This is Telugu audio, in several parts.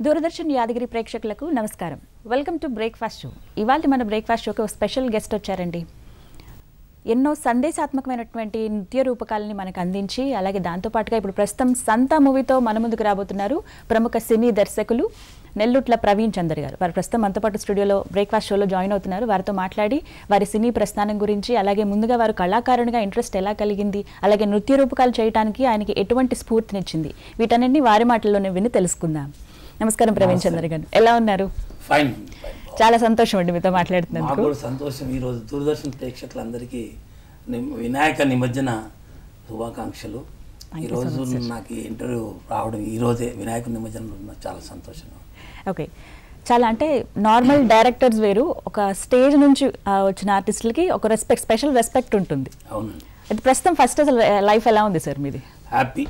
దూరదర్శన్ యాదగిరి ప్రేక్షకులకు నమస్కారం వెల్కమ్ టు బ్రేక్ఫాస్ట్ షో ఇవాళ మన బ్రేక్ఫాస్ట్ షోకి ఒక స్పెషల్ గెస్ట్ వచ్చారండి ఎన్నో సందేశాత్మకమైనటువంటి నృత్య రూపకాలని మనకు అందించి అలాగే దాంతోపాటుగా ఇప్పుడు ప్రస్తుతం సంతా మూవీతో మన ముందుకు రాబోతున్నారు ప్రముఖ సినీ దర్శకులు నెల్లుట్ల ప్రవీణ్ చందర్ గారు వారు ప్రస్తుతం మనతో పాటు స్టూడియోలో బ్రేక్ఫాస్ట్ షోలో జాయిన్ అవుతున్నారు వారితో మాట్లాడి వారి సినీ ప్రస్థానం గురించి అలాగే ముందుగా వారు కళాకారునిగా ఇంట్రెస్ట్ ఎలా కలిగింది అలాగే నృత్య రూపకాలు చేయడానికి ఆయనకి ఎటువంటి స్ఫూర్తినిచ్చింది వీటన్నింటినీ వారి మాటల్లోనే విని తెలుసుకుందాం నమస్కారం ప్రవీణ్ చందర్ గారు ఎలా ఉన్నారు ఫైన్ చాలా సంతోషం అండి మీతో మాకు మాట్లాడుతున్నందుకు కూడా సంతోషం ఈరోజు దూరదర్శన్ ప్రేక్షకులందరికీ నిమ్- వినాయక నిమజ్జన శుభాకాంక్షలు Thank you so ఈరోజు much, sir. నాకు ఈ ఇంటర్వ్యూ రావడం ఈ రోజే వినాయక నిమజ్జనంలో నాకు చాలా సంతోషంగా ఉంది. ఓకే చాలా అంటే నార్మల్ డైరెక్టర్స్ వేరు ఒక స్టేజ్ నుంచి ఆ, వచ్చిన ఆర్టిస్టులకి ఒక రెస్పెక్ట్ స్పెషల్ రెస్పెక్ట్ ఉంటుంది అవునండి అది ప్రస్తుతం ఫస్ట్ అసలు లైఫ్ ఎలా ఉంది సార్ మీది హ్యాపీ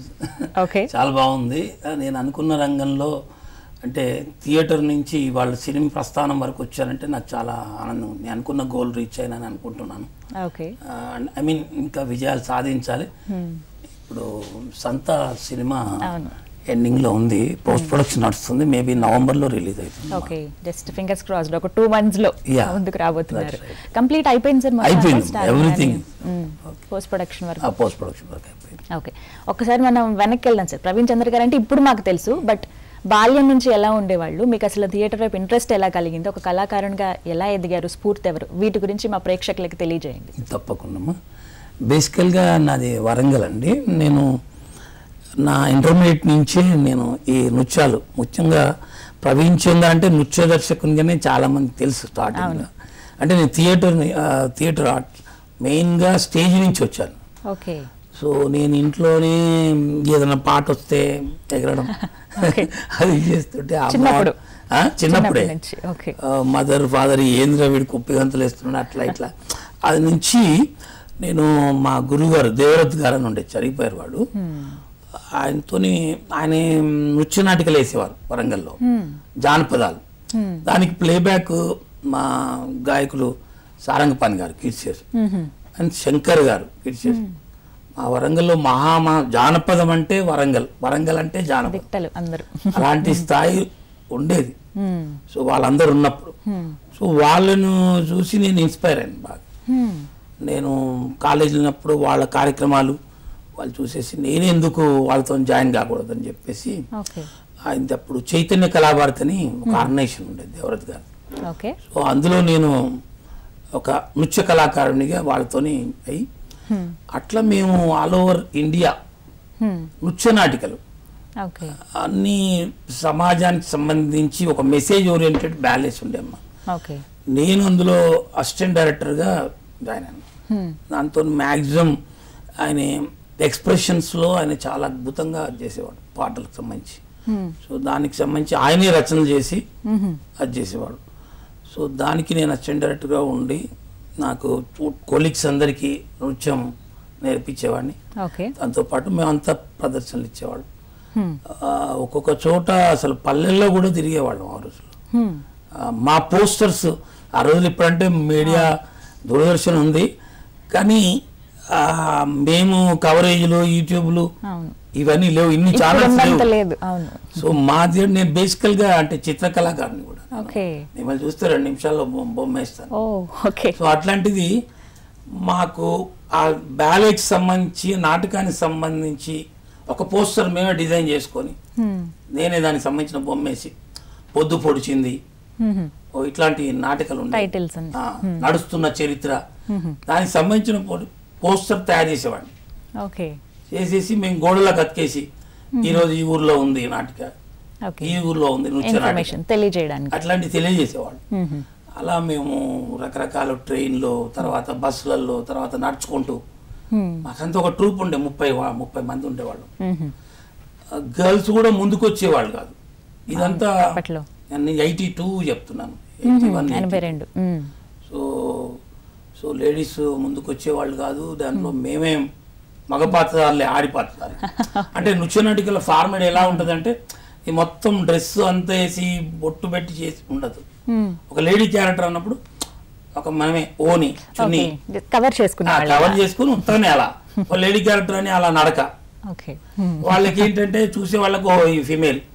ఓకే చాలా బాగుంది నేను అనుకున్న రంగంలో అంటే థియేటర్ నుంచి వాళ్ళ సినిమా ప్రస్థానం వరకు వచ్చానంటే నాకు చాలా ఆనందం ఉంది నేను అనుకున్న గోల్ రీచ్ అయినని అనుకుంటున్నాను ఓకే ఐ మీన్ ఇంకా విజయాలు సాధించాలి ఇప్పుడు సంత సినిమా అవును. ఎండింగ్ లో ఉంది పోస్ట్ ప్రొడక్షన్ నడుస్తుంది మేబీ నవంబర్ లో రిలీజ్ అవుతుంది ఓకే జస్ట్ ఫింగర్స్ క్రాస్డ్ ఒక టూ మంత్స్ లో Yeah, ముందుకు రాబోతున్నారు that's right. కంప్లీట్ అయిపోయింది సార్ అయిపోయింది, everything. పోస్ట్ ప్రొడక్షన్ వరకు ఆ పోస్ట్ ప్రొడక్షన్ వర్క్ అయిపోయింది ఓకే ఒకసారి మనం వెనక్కి వెళ్దాం సార్ ప్రవీణ్ చంద్ర గారు అంటే ఇప్పుడు మాకు తెలుసు బట్ బాల్యం నుంచి ఎలా ఉండేవాళ్ళు మీకు అసలు థియేటర్ వైపు ఇంట్రెస్ట్ ఎలా కలిగింది ఒక కళాకారునిగా ఎలా ఎదిగారు స్ఫూర్తి ఎవరు వీటి గురించి మా ప్రేక్షకులకి తెలియజేయండి తప్పకుండా బేసికల్గా నాది వరంగల్ అండి నేను నా ఇంటర్మీడియట్ నుంచే నేను ఈ నృత్యాలు ముఖ్యంగా ప్రవీణ్ చంద్ర అంటే నృత్య దర్శకునిగానే చాలా మంది తెలుసు స్టార్టింగ్లో అంటే నేను థియేటర్ థియేటర్ ఆర్ట్ మెయిన్గా స్టేజ్ నుంచి వచ్చాను ఓకే సో నేను ఇంట్లోనే ఏదైనా పాట వస్తే ఎగరడం Okay. అది చేస్తుంటే అమ్మ- చిన్నప్పుడు? ఆ, చిన్నప్పుడే చిన్నప్పటి నుంచి, okay. మదర్ ఫాదర్ ఏంద్ర వీడి కుప్పి గంతులు వేస్తున్నాడు అట్లా ఇట్లా అది నుంచి నేను మా గురువుగారు దేవరత్ గారు అని ఉండే చనిపోయారు వాడు ఆయనతోని ఆయన నృత్య నాటికలు వేసేవారు వరంగల్లో జానపదాలు దానికి ప్లేబ్యాక్ మా గాయకులు సారంగపాణి గారు కీర్తిశేషు అండ్ శంకర్ గారు కీర్తిశేషు మా వరంగల్లో మహామా జానపదం అంటే వరంగల్ వరంగల్ అంటే జానపదం దిట్టలు అందరూ అలాంటి స్థాయి ఉండేది సో వాళ్ళందరూ ఉన్నప్పుడు సో వాళ్ళను చూసి నేను ఇన్స్పైర్ అయ్యాను బాగా నేను కాలేజీలో ఉన్నప్పుడు వాళ్ళ కార్యక్రమాలు వాళ్ళు చూసేసి నేను ఎందుకు వాళ్ళతో జాయిన్ కాకూడదని చెప్పేసి ఓకే ఆయన అప్పుడు చైతన్య కళాభారతి అని ఒక ఆర్గనైజేషన్ ఉండేది దేవరత్ గారు ఓకే సో అందులో నేను ఒక నృత్య కళాకారునిగా వాళ్ళతోని అయి అట్లా మేము ఆల్ ఓవర్ ఇండియా నృత్య నాటికలు ఓకే అన్ని సమాజానికి సంబంధించి ఒక మెసేజ్ ఓరియంటెడ్ బ్యాలెన్స్ ఉండేమ్మా ఓకే నేను అందులో అసిస్టెంట్ డైరెక్టర్గా జాయిన్ అయ్యాను దాంతో మ్యాక్సిమం ఆయన ఎక్స్ప్రెషన్స్లో ఆయన చాలా అద్భుతంగా చేసేవాడు పాటలకు సంబంధించి సో దానికి సంబంధించి ఆయనే రచనలు చేసి అది చేసేవాడు సో దానికి నేను అసిస్టెంట్ డైరెక్టర్గా ఉండి నాకు కొలీగ్స్ అందరికీ నృత్యం నేర్పించేవాడిని ఓకే దాంతోపాటు మేమంతా ప్రదర్శనలు ఇచ్చేవాళ్ళం ఆ, ఒక్కొక్క చోట అసలు పల్లెల్లో కూడా తిరిగేవాళ్ళం ఆ రోజుల్లో ఆ, మా పోస్టర్స్ ఆ రోజులు ఇప్పుడంటే మీడియా దూరదర్శన్ ఉంది కానీ ఆ, మేము కవరేజ్లు యూట్యూబ్లు అవును ఇవన్నీ లేవు ఇన్ని ఇప్పుడు ఛానల్స్ ఉన్నంత లేవు లేదు అవును సో మాది నేను బేసికల్ గా అంటే చిత్రకళాకారుని కూడా ఓకే మిమ్మల్ని చూస్తే రెండు నిమిషాల్లో బొమ్మ బొమ్మ వేస్తాను ఓ ఓకే సో అట్లాంటిది మాకు ఆ బ్యాలెట్కి సంబంధించి నాటకానికి సంబంధించి ఒక పోస్టర్ మేమే డిజైన్ చేసుకొని నేనే దానికి సంబంధించిన బొమ్మ వేసి పొద్దు పొడిచింది ఓ ఇట్లాంటి నాటకాలు ఉన్నాయి టైటిల్స్ అన్ని ఆ, నడుస్తున్న చరిత్ర దానికి సంబంధించిన పో- పోస్టర్ తయారు చేసేవాడిని ఓకే చేసేసి మేము గోడలకు అతికేసి ఈరోజు ఈ ఊర్లో ఉంది ఈ నాటిక ఓకే ఈ ఊర్లో ఉంది నృత్య నాటిక ఇన్ఫర్మేషన్ తెలియజేయడానికి అట్లాంటి తెలియజేసేవాళ్ళు అలా మేము రకరకాల ట్రైన్లో తర్వాత బస్సులలో తర్వాత నడుచుకుంటూ మాకంతా ఒక ట్రూప్ ఉండే ముప్పై వా- ముప్పై మంది ఉండేవాళ్ళు గర్ల్స్ కూడా ముందుకు వచ్చేవాళ్ళు కాదు ఇదంతా అప్పట్లో నేను ఎయిటీ టూ చెప్తున్నాను ఎయిటీ వన్ ఎనభై రెండు మ్మ్. సో సో లేడీస్ ముందుకు వచ్చేవాళ్ళు కాదు దాంట్లో మేమే మగ పాత్రధారులే ఆడి పాత్రధారి అంటే నృత్య నాటికల ఫార్మేట్ ఎలా ఉంటుందంటే ఈ మొత్తం డ్రెస్ అంతా వేసి బొట్టు పెట్టి చేసి ఉండదు మ్మ్. ఒక లేడీ క్యారెక్టర్ అన్నప్పుడు ఒక మనమే ఓని చున్ని ఓకే కవర్ చేసుకునే వాళ్ళు కవర్ చేసుకుని ఉత్తనే అలా ఒక లేడీ క్యారెక్టర్ అని అలా నడక ఓకే వాళ్ళకి ఏంటంటే చూసే వాళ్ళకు ఓ ఈ ఫిమేల్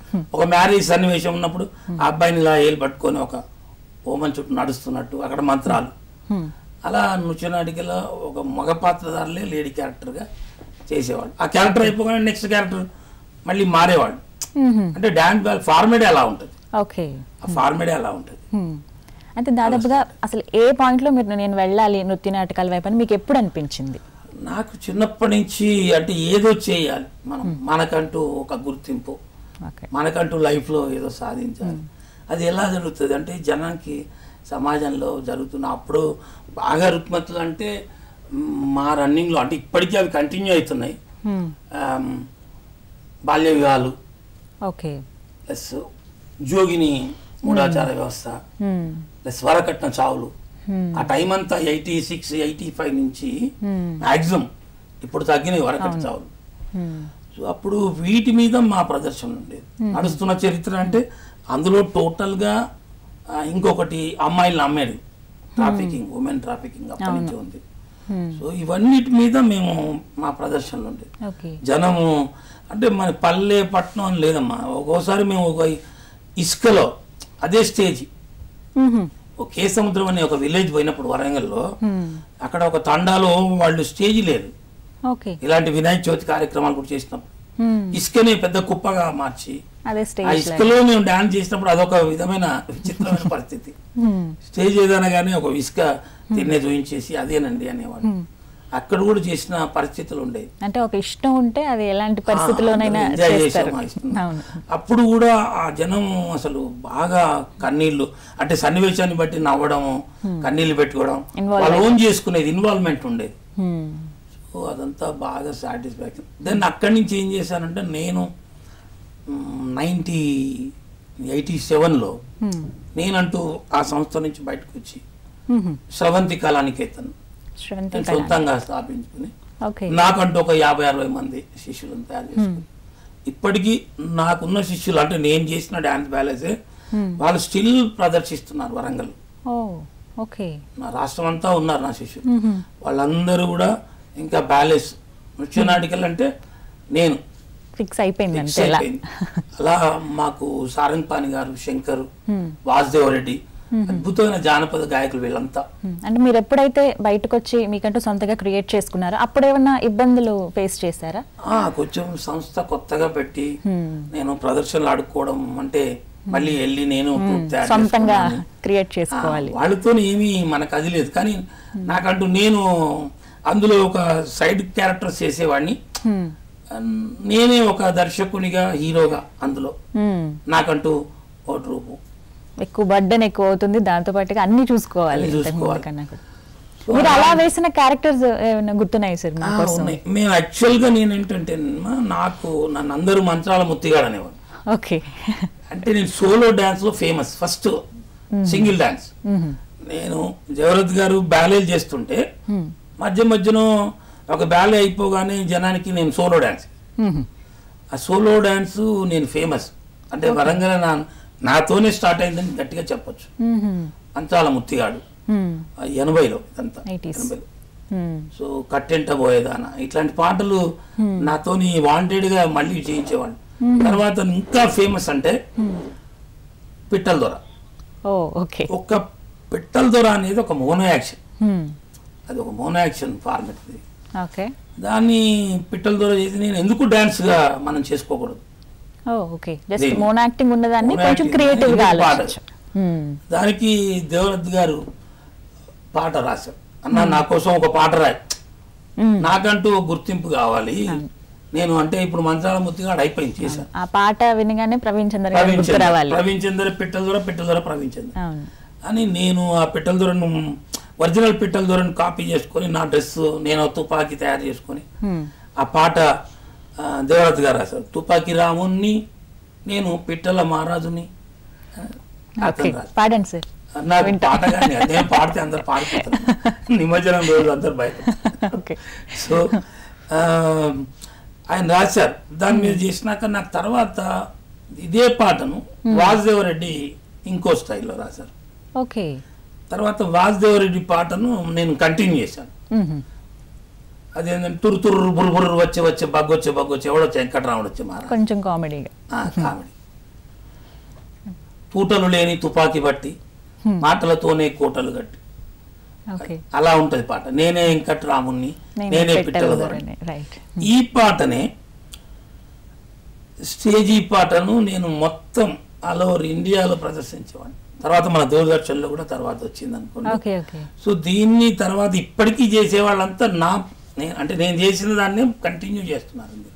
ఒక మ్యారేజ్ సన్నివేశం ఉన్నప్పుడు ఆ అబ్బాయిని ఇలా ఏలు పట్టుకొని ఒక ఓమన్ చుట్టూ నడుస్తున్నట్టు అక్కడ మంత్రాలు హ్మ్. అలా నృత్యనాటికలో ఒక మగ పాత్రధారులే లేడీ క్యారెక్టర్గా చేసేవాళ్ళు ఆ క్యారెక్టర్ అయిపోగానే నెక్స్ట్ క్యారెక్టర్ మళ్ళీ మారేవాళ్ళు మ్మ్. అంటే డాన్స్ ఫార్మేడే అలా ఉంటుంది ఓకే ఆ ఫార్మేడే అలా ఉంటుంది హ్మ్. అంటే దాదాపుగా అసలు ఏ పాయింట్లో మీరు నేను వెళ్ళాలి నృత్య నాటకాల వైపు అని మీకు ఎప్పుడు అనిపించింది నాకు చిన్నప్పటి నుంచి అంటే ఏదో చేయాలి మనం మనకంటూ ఒక గుర్తింపు ఓకే మనకంటూ లైఫ్లో ఏదో సాధించాలి అది ఎలా జరుగుతుంది అంటే జనానికి సమాజంలో జరుగుతున్న అప్పుడు బాగా రుగ్మతులు అంటే మ్, మా రన్నింగ్లో అంటే ఇప్పటికీ అవి కంటిన్యూ అవుతున్నాయి హ్మ్. ఆమ్, బాల్య వివాహాలు ఓకే ప్లస్ జోగిని మూఢాచార వ్యవస్థ హ్మ్. ప్లస్ వరకట్న చావులు హ్మ్. ఆ టైం అంతా ఎయిటీ సిక్స్ ఎయిటీ ఫైవ్ నుంచి హ్మ్. మ్యాక్సిమం ఇప్పుడు తగ్గినాయి వరకట్న చావులు హ్మ్. సో అప్పుడు వీటి మీద మా ప్రదర్శన ఉండేది నడుస్తున్న చరిత్ర అంటే అందులో టోటల్గా ఆ, ఇంకొకటి అమ్మాయిలను అమ్మేది ట్రాఫికింగ్ ఉమెన్ ట్రాఫికింగ్ అప్పటి నుంచి ఉంది హ్మ్. సో ఇవన్నిటి మీద మేము మా ప్రదర్శనలు ఉండేది ఓకే జనము అంటే మన పల్లె పట్టణం అని లేదమ్మా ఒక్కోసారి మేము ఒక ఇసుకలో అదే స్టేజ్ మ్మ్. ఒకే సముద్రం అనే ఒక విలేజ్ పోయినప్పుడు వరంగల్లో హ్మ్. అక్కడ ఒక తండాలో వాళ్ళు స్టేజ్ లేదు ఓకే ఇలాంటి వినాయక చవితి కార్యక్రమాలు కూడా చేసినప్పుడు హ్మ్. ఇసుకని పెద్ద కుప్పగా మార్చి అదే ఆ స్టేజ్ ఇసుకలో మేము డాన్స్ చేసినప్పుడు అదొక విధమైన విచిత్రమైన పరిస్థితి హ్మ్. స్టేజ్ ఏదైనా కానీ ఒక ఇసుక తిన్నే చూయించేసి అదేనండి అనేవాడు అక్కడ కూడా చేసిన పరిస్థితులు ఉండేవి అంటే ఒక ఇష్టం ఉంటే అది ఎలాంటి పరిస్థితుల్లోనైనా ఆ, enjoy చేస్తారు చేసాం ఆ ఇష్టం. అవును అప్పుడు కూడా ఆ జనం అసలు బాగా కన్నీళ్లు అంటే సన్నివేశాన్ని బట్టి నవ్వడము కన్నీళ్లు పెట్టుకోవడం Involve వాళ్ళు ఓన్ చేసుకునేది ఇన్వాల్వ్మెంట్ ఉండేది హ్మ్. సో అదంతా బాగా సాటిస్ఫాక్షన్ దెన్ అక్కడి నుంచి ఏం చేశానంటే నేను నైంటీ ఎయిటీ సెవెన్లో హ్మ్. నేనంటూ ఆ సంస్థ నుంచి బయటకు వచ్చి మ్మ్. స్రవంతి కళానికేతన్ శ్రవంతి నేను కళ. సొంతంగా స్థాపించుకుని ఓకే నాకంటూ ఒక యాభై అరవై మంది శిష్యులను తయారు చేసుకుని ఇప్పటికీ నాకున్న శిష్యులు అంటే నేను చేసిన డ్యాన్స్ బ్యాలెన్సే హ్మ్. వాళ్ళు స్టిల్ ప్రదర్శిస్తున్నారు వరంగల్ ఓ ఓకే నా రాష్ట్రం అంతా ఉన్నారు నా శిష్యులు మ్మ్. వాళ్ళందరూ కూడా ఇంకా బ్యాలెన్స్ నృత్య నాటికలు అంటే నేను ఫిక్స్ అయిపోయింది ఫిక్స్ అంతే ఇలా అయిపోయింది. అలా మాకు సారంగపాణి గారు శంకర్ హ్మ్. వాసుదేవ్ రెడ్డి అద్భుతమైన జానపద గాయకులు వీళ్ళంతా హ్మ్. అంటే మీరు ఎప్పుడైతే బయటకు వచ్చి మీకంటూ సొంతగా క్రియేట్ చేసుకున్నారో అప్పుడేమన్నా ఇబ్బందులు ఫేస్ చేశారా ఆ, కొంచెం సంస్థ కొత్తగా పెట్టి హ్మ్. నేను ప్రదర్శనలు ఆడుకోవడం అంటే మళ్ళీ వెళ్ళి నేను group తయారు సొంతంగా చేసుకున్నాను. క్రియేట్ ఆ, చేసుకోవాలి వాళ్ళతో ఏమీ మనకు అది లేదు కానీ నాకంటూ నేను అందులో ఒక సైడ్ క్యారెక్టర్స్ చేసేవాడిని హ్మ్. ఆ, నేనే ఒక దర్శకునిగా హీరోగా అందులో హ్మ్. నాకంటూ ఒక రూపు ఎక్కువ బర్డెన్ ఎక్కువ అవుతుంది దాంతో పాటుగా అన్ని చూసుకోవాలి అన్ని ఇంతకు ముందు చూసుకోవాలి. కన్నా కూడా. మీరు అలా వేసిన క్యారెక్టర్స్ ఏమైనా గుర్తున్నాయి సార్ ఆ, మా కోసం ఉన్నాయి మేము యాక్చువల్గా నేను ఏంటంటే అమ్మా, నాకు నన్ను అందరూ మంత్రాల ముత్తిగాడు అనేవాడు ఓకే అంటే నేను సోలో డాన్స్ లో ఫేమస్ ఫస్ట్ సింగిల్ డాన్స్ మ్మ్. నేను జవరత్ గారు బ్యాలేలు చేస్తుంటే హ్మ్. మధ్య మధ్యలో ఒక బ్యాలే అయిపోగానే జనానికి నేను సోలో డాన్స్ మ్మ్. ఆ సోలో డాన్స్ నేను ఫేమస్ అంటే వరంగల్ నా నాతోనే స్టార్ట్ అయిందని గట్టిగా చెప్పొచ్చు మ్మ్. అంచాల ముత్తిగాడు మ్మ్. ఆ ఎనభైలో ఇదంతా 80s. ఎనభైలో మ్మ్. సో కట్టెంట పోయేదాన ఇట్లాంటి పాటలు నాతోని వాంటెడ్ గా మళ్ళీ చేయించేవాళ్ళు తర్వాత ఇంకా ఫేమస్ అంటే పిట్టల దొర ఓ ఓకే ఒక్క పిట్టల దొర అనేది ఒక మోనో యాక్షన్ మ్మ్. అది ఒక మోనో యాక్షన్ ఫార్మెట్ ఇది ఓకే దాన్ని పిట్టల దొర చేసి నేను ఎందుకు డాన్స్ గా మనం చేసుకోకూడదు ఓ ఓకే జస్ట్ దీన్ని. మోన్ యాక్టింగ్ ఉన్నదాన్ని Mono కొంచెం acting క్రియేటివ్ గా అనేది పాట. ఆలోచించు మ్మ్. దానికి దేవరత్ గారు పాట రాశారు అన్న నా కోసం ఒక పాట రాయి మ్మ్. నాకంటూ ఒక గుర్తింపు కావాలి నేను అంటే ఇప్పుడు మంత్రాల ముత్తిగాడు అయిపోయింది చేశాను ఆ పాట వినగానే ప్రవీణ్ చంద్ర గారు ప్రవీణ్ గుర్తు చంద్ర రావాలి ప్రవీణ్ చంద్ర పిట్టల దొర పిట్టల దొర ప్రవీణ్ చంద్ర అవును అని నేను ఆ పిట్టల దొరను ఒరిజినల్ పిట్టల దొరను కాపీ చేసుకొని నా డ్రెస్ నేను ఆ తుపాకీ తయారు చేసుకొని మ్మ్. ఆ పాట ఆ, దేవరత్ గారు రాశారు తుపాకీ రాముణ్ణి నేను పిట్టల మహారాజుని ఆ, ఓకే అతను రాశారు. పాడండి సార్ నాకు వింటా. పాట కానీ నేను పాడితే అందరు పాడిపోతారు నిమజ్జనం రోజు అందరు బయట ఓకే సో ఆ, ఆయన రాశారు దాని మీద చేసినాక నాకు తర్వాత ఇదే పాటను వాసుదేవరెడ్డి ఇంకో స్టైల్లో రాశారు ఓకే తర్వాత వాసుదేవరెడ్డి పాటను నేను కంటిన్యూ చేశాను మ్మ్. అదేంటంటే తురు తుర్రు బుర్రు బుర్రు వచ్చే వచ్చే బగ్గొచ్చే బగ్గొచ్చే ఎవడొచ్చే వెంకటరాముడు వచ్చే మహారాజ్ కొంచెం కామెడీగా కామెడీ తూటలు లేని తుపాకీ బట్టి మాటలతోనే కోటలు గట్టి ఓకే అలా ఉంటది పాట నేనే వెంకట్ రాముణ్ణి నేనే పిట్టల దొరని. రైట్ ఈ పాటనే స్టేజీ పాటను నేను మొత్తం ఆల్ ఓవర్ ఇండియాలో ప్రదర్శించేవాడిని తర్వాత మన దూరదర్శన్లో కూడా తర్వాత వచ్చింది అనుకోండి ఓకే ఓకే సో దీన్ని తర్వాత ఇప్పటికీ చేసే వాళ్ళంతా నా నే- అంటే నేను చేసిన దాన్ని కంటిన్యూ చేస్తున్నారు ఇందులో.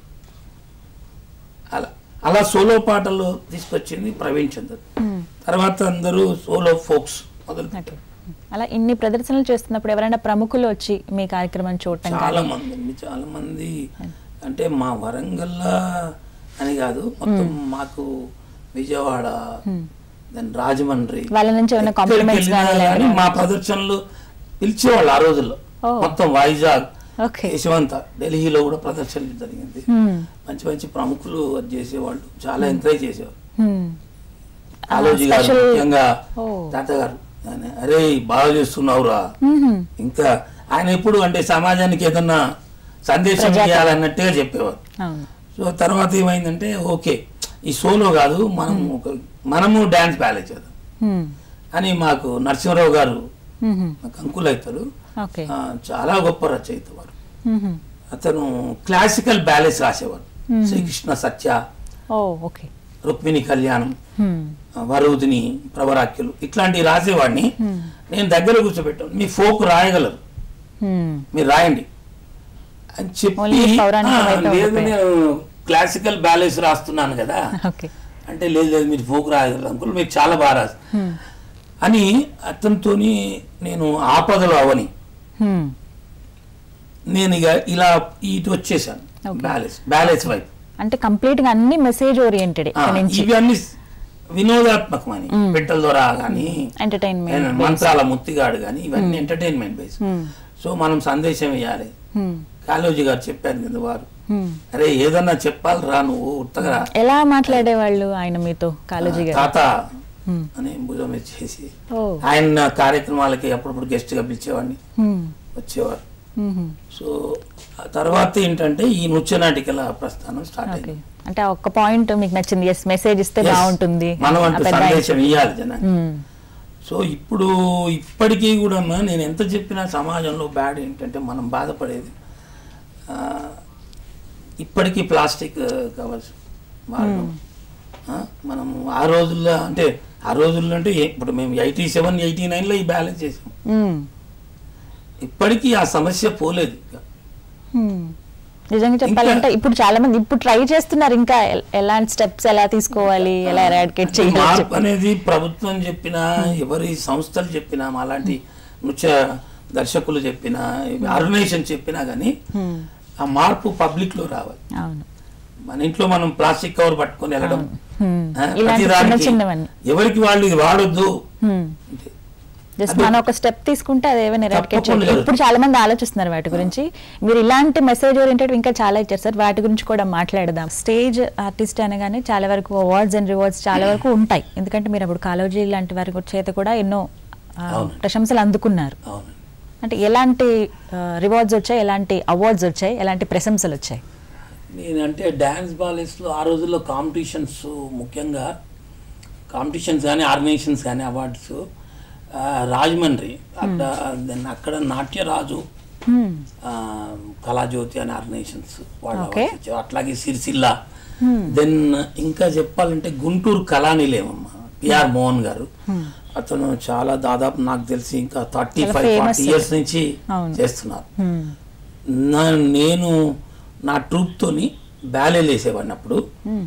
అలా అలా సోలో పాటలు తీసుకొచ్చింది ప్రవీణ్ చంద్ర తర్వాత అందరూ సోలో ఫోక్స్ మొదలు ఓకే అలా ఇన్ని ప్రదర్శనలు చేస్తున్నప్పుడు ఎవరైనా ప్రముఖులు వచ్చి మీ కార్యక్రమం చూడటం చాలా మంది అండి చాలా మంది అంటే మా వరంగల్లా అని కాదు మొత్తం మాకు విజయవాడ దెన్ రాజమండ్రి వాళ్ళ నుంచి ఏమైనా ఎక్కడికి compliments వెళ్ళినా కానీ కానీ లేవా? మా ప్రదర్శనలు పిలిచేవాళ్ళు ఆ రోజుల్లో ఓ. మొత్తం వైజాగ్ ఓకే యశవంత ఢిల్లీలో కూడా ప్రదర్శనలు జరిగింది Hmm. మంచి మంచి ప్రముఖులు అది చేసేవాళ్ళు చాలా ఎంకరేజ్ చేసేవాళ్ళు Hmm. కాళోజీ గారు special- ముఖ్యంగా ఓ. తాతగారు ఆయన, అరే బాగా చేస్తున్నావురా Mhm. ఇంకా ఆయన ఎప్పుడు అంటే సమాజానికి ఏదన్నా సందేశం ప్రజాకరణ. ఇవ్వాలన్నట్టుగా చెప్పేవారు అవును సో తర్వాత ఏమైందంటే ఓకే ఈ సోలో కాదు మనం ఒక మనము డ్యాన్స్ బ్యాలెన్స్ చేద్దాం Hmm. అని మాకు నరసింహరావు గారు Mhm. నాకు అంకుల్ అవుతారు ఓకే ఆ, చాలా గొప్ప రచయిత వారు Mhm. అతను క్లాసికల్ బ్యాలెన్స్ రాసేవారు శ్రీకృష్ణ సత్య ఓ ఓకే రుక్మిణి కళ్యాణం Hmm. వరుదిని ప్రవరాఖ్యులు ఇట్లాంటివి రాసేవాడిని నేను దగ్గర కూర్చోబెట్టాను మీ ఫోక్ రాయగలరు Hmm. మీరు రాయండి అని చెప్పి Only పౌరాణిక "ఆ, వైపు లేదు ఉండిపోయారు." నేను క్లాసికల్ బ్యాలెన్స్ రాస్తున్నాను కదా ఓకే అంటే లేదు లేదు మీరు ఫోక్ రాయగలరు అంకుల్ మీరు చాలా బాగా రాదు Hmm. అని అతనితోని నేను ఆపదలు అవని Hmm. నేను ఇక ఇలా ఇటు వచ్చేసాను Okay. బ్యాలెన్స్ బ్యాలెన్స్ వైపు అంటే కంప్లీట్ గా అన్ని మెసేజ్ ఓరియంటెడ్ ఆ, నుంచి ఇవి అన్ని వినోదాత్మకమని పెట్టెల ద్వారా కానీ ఎంటర్టైన్మెంట్ మంత్రాల ముత్తిగాడు కానీ ఇవన్నీ ఎంటర్టైన్మెంట్ బేస్ సో మనం సందేశం ఇవ్వాలి కాళోజీ గారు చెప్పారు కదా వారు అరే ఏదన్నా చెప్పాలి రా నువ్వు ఉత్తగా రా. ఎలా మాట్లాడేవాళ్ళు ఆయన మీతో కాలేజీ గారు తాత అని భుజం చేసి ఓ ఆయన కార్యక్రమాలకి అప్పుడప్పుడు గెస్ట్ గా పిలిచేవాడిని Hmm. వచ్చేవారు Mhm. సో ఆ తర్వాత ఏంటంటే ఈ నృత్య నాటికల ప్రస్థానం స్టార్ట్ ఓకే అయింది అంటే ఆ ఒక్క పాయింట్ మీకు నచ్చింది ఎస్ మెసేజ్ ఇస్తే Yes. బాగుంటుంది మనం ఆ అంటూ పెద్ద ఆయన- సందేశం ఇవ్వాలి జనానికి Hmm. సో ఇప్పుడు ఇప్పటికీ కూడా అమ్మా నేను ఎంత చెప్పినా సమాజంలో బ్యాడ్ ఏంటంటే మనం బాధపడేది ఆ, ఇప్పటికీ ప్లాస్టిక్ కవర్స్ వాడడం ఆ, మనం ఆ రోజుల్లో అంటే ఆ రోజుల్లో అంటే ఏ- ఇప్పుడు మేము ఎయిటీ సెవెన్ ఎయిటీ నైన్లో ఈ బ్యాలెన్స్ చేసాం Hmm. ఇప్పటికీ ఆ సమస్య పోలేదు ఇంకా Hmm. నిజంగా చెప్పాలంటే ఇప్పుడు చాలా మంది ఇప్పుడు ట్రై చేస్తున్నారు ఇంకా ఎల్- ఎలాంటి స్టెప్స్ ఎలా తీసుకోవాలి ఎలా ఎరాడికేట్ అంటే చేయాలి మార్పు అనేది ప్రభుత్వం చెప్పినా ఎవరి సంస్థలు చెప్పినా అలాంటి నృత్య దర్శకులు చెప్పినా ఆర్గనైజేషన్ చెప్పినా కానీ ఆ మార్పు పబ్లిక్ లో రావాలి అవును మన ఇంట్లో మనం ప్లాస్టిక్ కవర్ పట్టుకొని వెళ్ళడం Hmm. ఆ, ఇలాంటి ప్రతి చిన్న దానికి చిన్నవన్నీ ఎవరికి వాళ్ళు ఇది వాడొద్దు Hmm. అంటే జస్ట్ అది- మనం ఒక స్టెప్ తీసుకుంటే అది ఏమైనా ఎరాడికేట్ తప్పకుండా చేయాలి ఇప్పుడు చాలా మంది ఆలోచిస్తున్నారు వాటి గురించి మీరు ఇలాంటి మెసేజ్ ఓరియంటెడ్ ఇంకా చాలా ఇచ్చారు సార్ వాటి గురించి కూడా మాట్లాడదాం స్టేజ్ ఆర్టిస్ట్ అనగానే చాలా వరకు అవార్డ్స్ అండ్ రివార్డ్స్ చాలా వరకు ఉంటాయి ఎందుకంటే మీరు అప్పుడు కాలోజీ లాంటి వారి చేత కూడా ఎన్నో ఆ, అవును. ప్రశంసలు అందుకున్నారు అవునండి అంటే ఎలాంటి రివార్డ్స్ వచ్చాయి ఎలాంటి అవార్డ్స్ వచ్చాయి ఎలాంటి ప్రశంసలు వచ్చాయి నేనంటే డ్యాన్స్ బాలెస్లో ఆ రోజుల్లో కాంపిటీషన్స్ ముఖ్యంగా కాంపిటీషన్స్ కానీ ఆర్గనైజేషన్స్ కానీ అవార్డ్స్ రాజమండ్రి అక్కడ దెన్ అక్కడ నాట్యరాజు Hmm. ఆ, కళాజ్యోతి అనే ఆర్గనైజేషన్స్ వాళ్ళు Okay. awards ఇచ్చారు. అట్లాగే సిరిసిల్ల దెన్ ఇంకా చెప్పాలంటే గుంటూరు కళానిలయమమ్మ పిఆర్ మోహన్ గారు అతను చాలా దాదాపు నాకు తెలిసి ఇంకా థర్టీ చాలా ఫైవ్ famous ఫార్టీ ఇయర్స్ నుంచి అవును. చేస్తున్నారు Hmm. నా నేను నా ట్రూప్తోని బ్యాలెలు వేసేవాడిని అప్పుడు Hmm.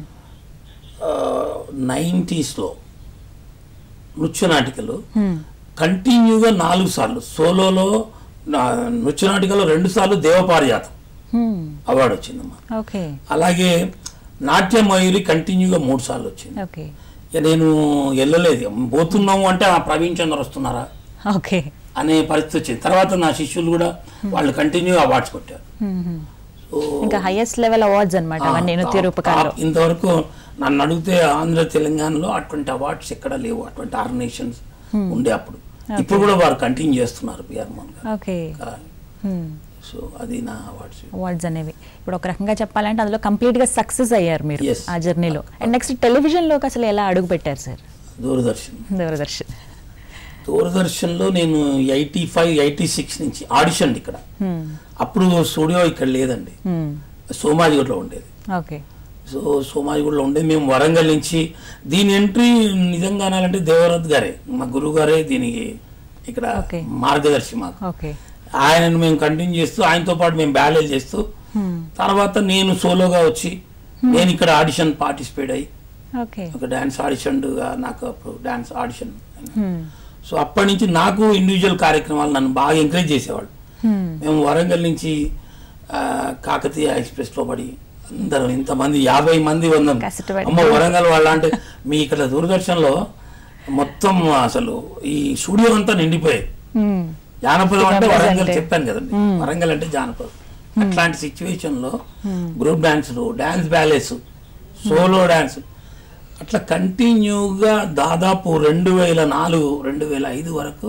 నైంటీస్లో నృత్య నాటికలు Hmm. కంటిన్యూగా నాలుగు సార్లు సోలోలో నా- నృత్య నాటికలో రెండు సార్లు దేవపారిజాతం Hmm. అవార్డు వచ్చిందమ్మా ఓకే అలాగే నాట్య మయూరి కంటిన్యూగా మూడు సార్లు వచ్చింది ఓకే ఇక నేను వెళ్ళలేదు పోతున్నాము అంటే ఆ ప్రవీణ్ చంద్ర వస్తున్నారా ఓకే అనే పరిస్థితి వచ్చింది తర్వాత నా శిష్యులు కూడా వాళ్ళు కంటిన్యూ అవార్డ్స్ కొట్టారు Hmm. సో ఇంకా హైయెస్ట్ లెవెల్ అవార్డ్స్ అనమాట అవన్నీ ఆ, నృత్య టాప్- రూపకాల్లో టాప్ ఇంతవరకు నన్ను అడిగితే ఆంధ్ర తెలంగాణలో అటువంటి అవార్డ్స్ ఎక్కడ లేవు అటువంటి ఆర్గనైజేషన్స్ ఉండే అప్పుడు ఇప్పుడు కూడా వారు కంటిన్యూ చేస్తున్నారు పిఆర్ మోహన్ గారు ఓకే సో అది నా అవార్డ్స్ అవార్డ్స్ అనేవి ఇప్పుడు ఒక రకంగా చెప్పాలంటే అందులో కంప్లీట్ గా సక్సెస్ అయ్యారు మీరు Yes. ఆ జర్నీలో అండ్ నెక్స్ట్ టెలివిజన్ లోకి అసలు ఎలా అడుగు పెట్టారు సార్ దూరదర్శన్ దూరదర్శన్ దూరదర్శన్లో నేను ఎయిటీ ఫైవ్ ఎయిటీ సిక్స్ నుంచి ఆడిషన్ ఇక్కడ అప్పుడు స్టూడియో ఇక్కడ లేదండి సోమాజిగూడలో ఉండేది ఓకే సో సోమాజిగూడలో ఉండేది మేము వరంగల్ నుంచి దీని ఎంట్రీ నిజంగా అనాలంటే దేవరత్ గారే మా గురువు గారే దీనికి ఇక్కడ Okay. మార్గదర్శి మాకు ఓకే ఆయనను మేము కంటిన్యూ చేస్తూ ఆయనతో పాటు మేము బ్యాలెల్ చేస్తూ తర్వాత నేను సోలోగా వచ్చి నేను ఇక్కడ ఆడిషన్ పార్టిసిపేట్ అయ్యి ఓకే ఒక డాన్స్ ఆడిషన్గా నాకు అప్పుడు డాన్స్ ఆడిషన్ సో అప్పటి నుంచి నాకు ఇండివిజువల్ కార్యక్రమాలు నన్ను బాగా ఎంకరేజ్ చేసేవాళ్ళు మేము వరంగల్ నుంచి ఆ, కాకతీయ ఎక్స్ప్రెస్లో పడి అందరం ఇంతమంది యాభై మంది వందం కసట పడి. అమ్మ వరంగల్ వాళ్ళ అంటే మీ ఇక్కడ దూరదర్శన్లో మొత్తం అసలు ఈ స్టూడియో అంతా నిండిపోయేది జానపదం అంటే Numbers వరంగల్ అంటే. చెప్పాను కదండి వరంగల్ అంటే జానపదం అట్లాంటి సిచ్యువేషన్ లో గ్రూప్ డాన్సులు డాన్స్ బ్యాలెన్స్ సోలో డాన్స్ అట్లా కంటిన్యూగా దాదాపు రెండు వేల నాలుగు రెండు వేల ఐదు వరకు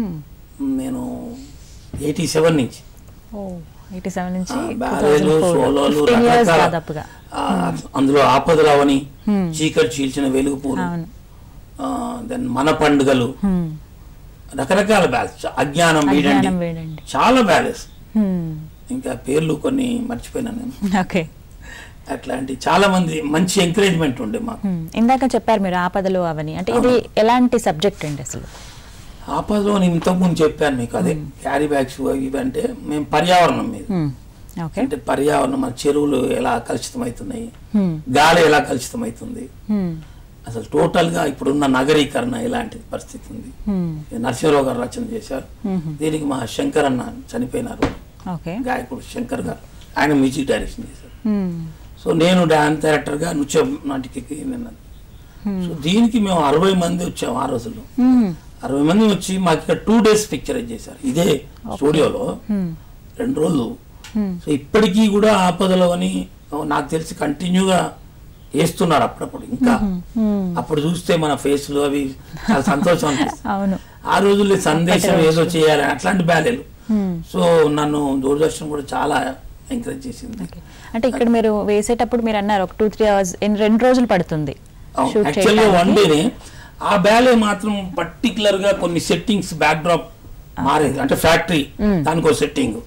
నేను ఎయిటీ సెవెన్ నుంచి ఓ ఎయిటీ సెవెన్ నుంచి ఆ, బ్యారేలు సోలోలు ఫిఫ్టీన్ ఇయర్స్ రకరకాల దాదాపుగా ఆ, అందులో ఆపదలవని చీకటి చీల్చిన వెలుగుపూలు అవును దెన్ మన పండుగలు Hmm. రకరకాల బ్యాలెన్స్ అజ్ఞానం వీడండి అజ్ఞానం వేడండి చాలా బ్యాలెన్స్ Hmm. ఇంకా పేర్లు కొన్ని మర్చిపోయినా నేను ఓకే అట్లాంటి చాలా మంది మంచి ఎంకరేజ్మెంట్ ఉండే మాకు Hmm. ఇందాక చెప్పారు మీరు ఆపదలు అవని అంటే ఇది ఎలాంటి సబ్జెక్ట్ అండి అసలు ఆపదలో నేను ఇంతకుముందు చెప్పాను మీకు అదే క్యారీ బ్యాగ్స్ ఇవి అంటే మేము పర్యావరణం మీద Hmm. ఓకే అంటే పర్యావరణం మన చెరువులు ఎలా కలుషితమవుతున్నాయి Hmm. గాలి ఎలా కలుషితమవుతుంది Hmm. అసలు టోటల్ గా ఇప్పుడున్న నగరీకరణ ఇలాంటి పరిస్థితి ఉంది Hmm. నరసింహరావు గారు రచన చేశారు దీనికి మా శంకర్ అన్న చనిపోయినారు ఓకే గాయకుడు శంకర్ గారు ఆయన మ్యూజిక్ డైరెక్షన్ చేశారు Hmm. సో నేను డాన్స్ డైరెక్టర్గా నృత్య నాటికకి నేను సో దీనికి మేము అరవై మంది వచ్చాము ఆ రోజుల్లో Hmm. అరవై మంది వచ్చి మాకు ఇక్కడ టూ డేస్ పిక్చరైజ్ చేశారు ఇదే స్టూడియోలో Hmm. రెండు రోజులు Hmm. సో ఇప్పటికీ కూడా ఆపదలు అని నాకు తెలిసి కంటిన్యూగా వేస్తున్నారు అప్పుడప్పుడు ఇంకా Hmm. అప్పుడు చూస్తే మన ఫేస్లు అవి చాలా సంతోషం అనిపిస్తుంది అవును ఆ రోజుల్లో సందేశం ఏదో చేయాలి అట్లాంటి బ్యాలేలు Hmm. సో నన్ను దూరదర్శన్ కూడా చాలా ఎంకరేజ్ చేసింది ఓకే అంటే ఇక్కడ మీరు వేసేటప్పుడు మీరు అన్నారు ఒక టూ త్రీ అవర్స్ రెండు రోజులు పడుతుంది షూట్ యాక్చువల్గా వన్ చేయడానికి డేనే ఆ బ్యాలే మాత్రం పర్టికులర్ గా కొన్ని సెట్టింగ్స్ బ్యాక్ డ్రాప్ మారేది అంటే ఫ్యాక్టరీ దానికి ఒక సెట్టింగ్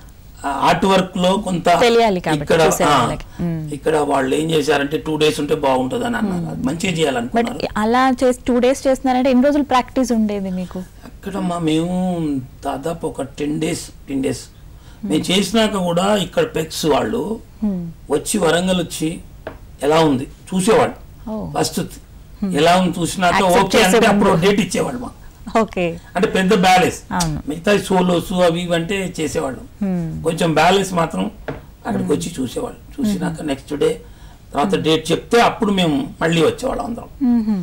ఆర్ట్ వర్క్ లో కొంత తెలియాలి కాబట్టి ఇక్కడ చూసే ఆ, వాళ్ళకి. మ్మ్. ఇక్కడ వాళ్ళు ఏం చేశారంటే టూ డేస్ ఉంటే బాగుంటుంది అని అన్నారు అది మంచిగా బట్ చేయాలనుకున్నారు అలా చేసి టూ డేస్ చేస్తున్నారంటే ఎన్ని రోజులు ప్రాక్టీస్ ఉండేది మీకు అక్కడ మా మేము దాదాపు ఒక టెన్ డేస్ టెన్ డేస్ మేము చేసినాక కూడా ఇక్కడ పెక్స్ వాళ్ళు Hmm. వచ్చి వరంగల్ వచ్చి ఎలా ఉంది చూసేవాళ్ళు Oh. ఫస్ట్ ఎలా ఉంది చూసినాక Accept ఓకే చేసే అంటే అప్పుడు ముందు. డేట్ ఇచ్చేవాళ్ళు మాకు ఓకే అంటే పెద్ద బ్యాలెన్స్ అవును మిగతా సోలోస్ అవి ఇవి అంటే చేసేవాళ్ళం Hmm. కొంచెం బ్యాలెన్స్ మాత్రం అక్కడికి వచ్చి చూసేవాళ్ళు చూసినాక నెక్స్ట్ డే తర్వాత డేట్ చెప్తే అప్పుడు మేము మళ్ళీ వచ్చేవాళ్ళం అందరం Mhm.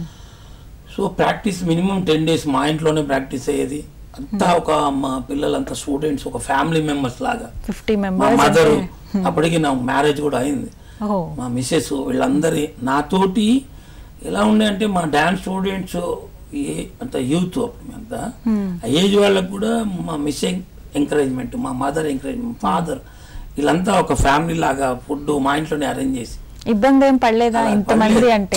So practice minimum ten days మా ఇంట్లోనే ప్రాక్టీస్ అయ్యేది అంతా ఒక మా పిల్లలంతా స్టూడెంట్స్ ఒక ఫ్యామిలీ మెంబర్స్ లాగా ఫిఫ్టీ మా మెంబర్స్ మదర్ అప్పటికి నా మ్యారేజ్ కూడా అయింది ఓ మా మిస్సెస్ వీళ్ళందరి నాతోటి ఎలా ఉండే అంటే మా డాన్స్ స్టూడెంట్స్ ఏ అంత యూత్ అప్పుడు మేమంతా ఆ ఏజ్ వాళ్ళకు కూడా మా మిస్ ఎంకరేజ్మెంట్ మా మదర్ ఎంకరేజ్మెంట్ ఫాదర్ వీళ్ళంతా ఒక ఫ్యామిలీ లాగా ఫుడ్ మా ఇంట్లోనే అరేంజ్ చేసి ఇబ్బంది ఏం పడలేదా అలా ఇంతమంది పడలేదు. అంటే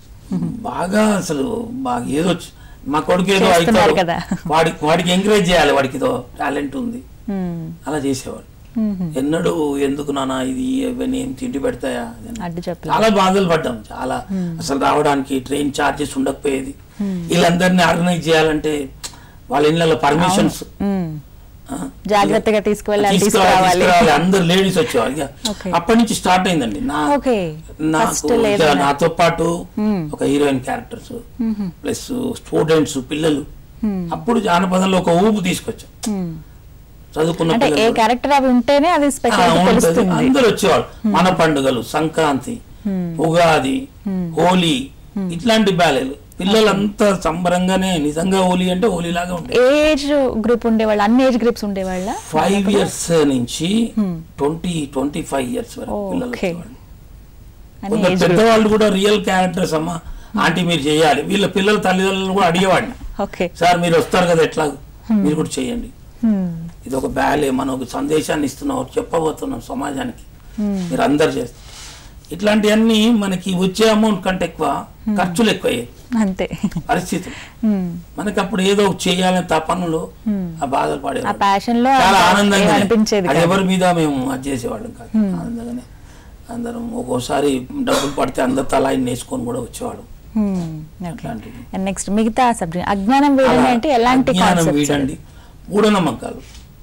బాగా అసలు బాగా ఏదో చ- మా కొడుకు ఏదో చేస్తున్నారు అవుతాడు కదా. వాడికి వాడికి ఎంకరేజ్ చేయాలి వాడికి ఏదో టాలెంట్ ఉంది Hmm. అలా చేసేవాడు Mhm. ఎన్నడూ ఎందుకు నాన్న ఇది ఇవన్నీ ఏం తిండి పెడతాయా అని. అడ్డు చెప్పలేదు చాలా బాధలు పడ్డాం చాలా అసలు రావడానికి ట్రైన్ చార్జెస్ ఉండకపోయేది వీళ్ళందరినీ ఆర్గనైజ్ చేయాలంటే వాళ్ళ ఇళ్ళలో పర్మిషన్స్ Hmm. జాగ్రత్తగా తీసుకువెళ్ళాలి తీసుకురావాలి అందరు లేడీస్ వచ్చేవారు ఇక Okay. అప్పటి నుంచి స్టార్ట్ అయిందండి నా ఓకే నాకు ఫస్ట్ ఇక లేదు నాతో పాటు ఒక హీరోయిన్ క్యారెక్టర్స్ ప్లస్ స్టూడెంట్స్ పిల్లలు అప్పుడు జానపదంలో ఒక ఊపు తీసుకొచ్చాం చదువుకున్న అంటే ఏ పిల్లలు క్యారెక్టర్ అవి ఉంటేనే అది ఆ, స్పెషల్ ఉంటది. తెలుస్తుంది అందరు వచ్చేవాళ్ళు మన పండుగలు సంక్రాంతి ఉగాది హోలీ ఇట్లాంటి బ్యాలేలు పిల్లలంతా సంబరంగానే నిజంగా హోలీ అంటే హోలీ లాగా ఉంటాయి ఏజ్ గ్రూప్ ఉండేవాళ్ళు అన్ని ఏజ్ గ్రూప్స్ ఉండేవాళ్ళ ఫైవ్ ఇయర్స్ నుంచి ట్వంటీ ట్వంటీ ఫైవ్ ఇయర్స్ వరకు పిల్లలు Okay. వచ్చేవాళ్ళు అన్ని కొందరు ఏజ్ గ్రూప్ పెద్దవాళ్ళు కూడా రియల్ క్యారెక్టర్స్ అమ్మా ఆంటీ మీరు చేయాలి వీళ్ళ పిల్లల తల్లిదండ్రులను కూడా అడిగేవాడిని ఓకే సార్ మీరు వస్తారు కదా ఎట్లా మీరు కూడా చేయండి ఇది ఒక బ్యాలే మనం ఒక సందేశాన్ని ఇస్తున్నాం ఒకటి చెప్పబోతున్నాం సమాజానికి మీరు అందరు చేస్తారు ఇట్లాంటివన్నీ మనకి వచ్చే అమౌంట్ కంటే ఎక్కువ ఖర్చులు ఎక్కువయ్యాయి అంతే పరిస్థితి హ్మ్. మనకి అప్పుడు ఏదో ఒకటి చేయాలని తపనలో ఆ బాధలు ఆ పడేవాళ్ళం ప్యాషన్ లో చాలా అంత ఆనందంగా ఏం అనిపించేది అది కాదు. ఎవరి మీద మేము అది చేసేవాళ్ళం కాదు ఆనందంగానే అందరం ఒక్కోసారి డబ్బులు పడితే అందరు తలా ఇన్ని వేసుకొని కూడా వచ్చేవాళ్ళం హ్మ్. ఓకే. అట్లాంటివి అండ్ నెక్స్ట్ మిగతా సబ్జెక్ట్ అజ్ఞానం వీడని అలా అంటే ఎలాంటి అజ్ఞానం కాన్సెప్ట్స్ వీడండి మూఢనమ్మకాలు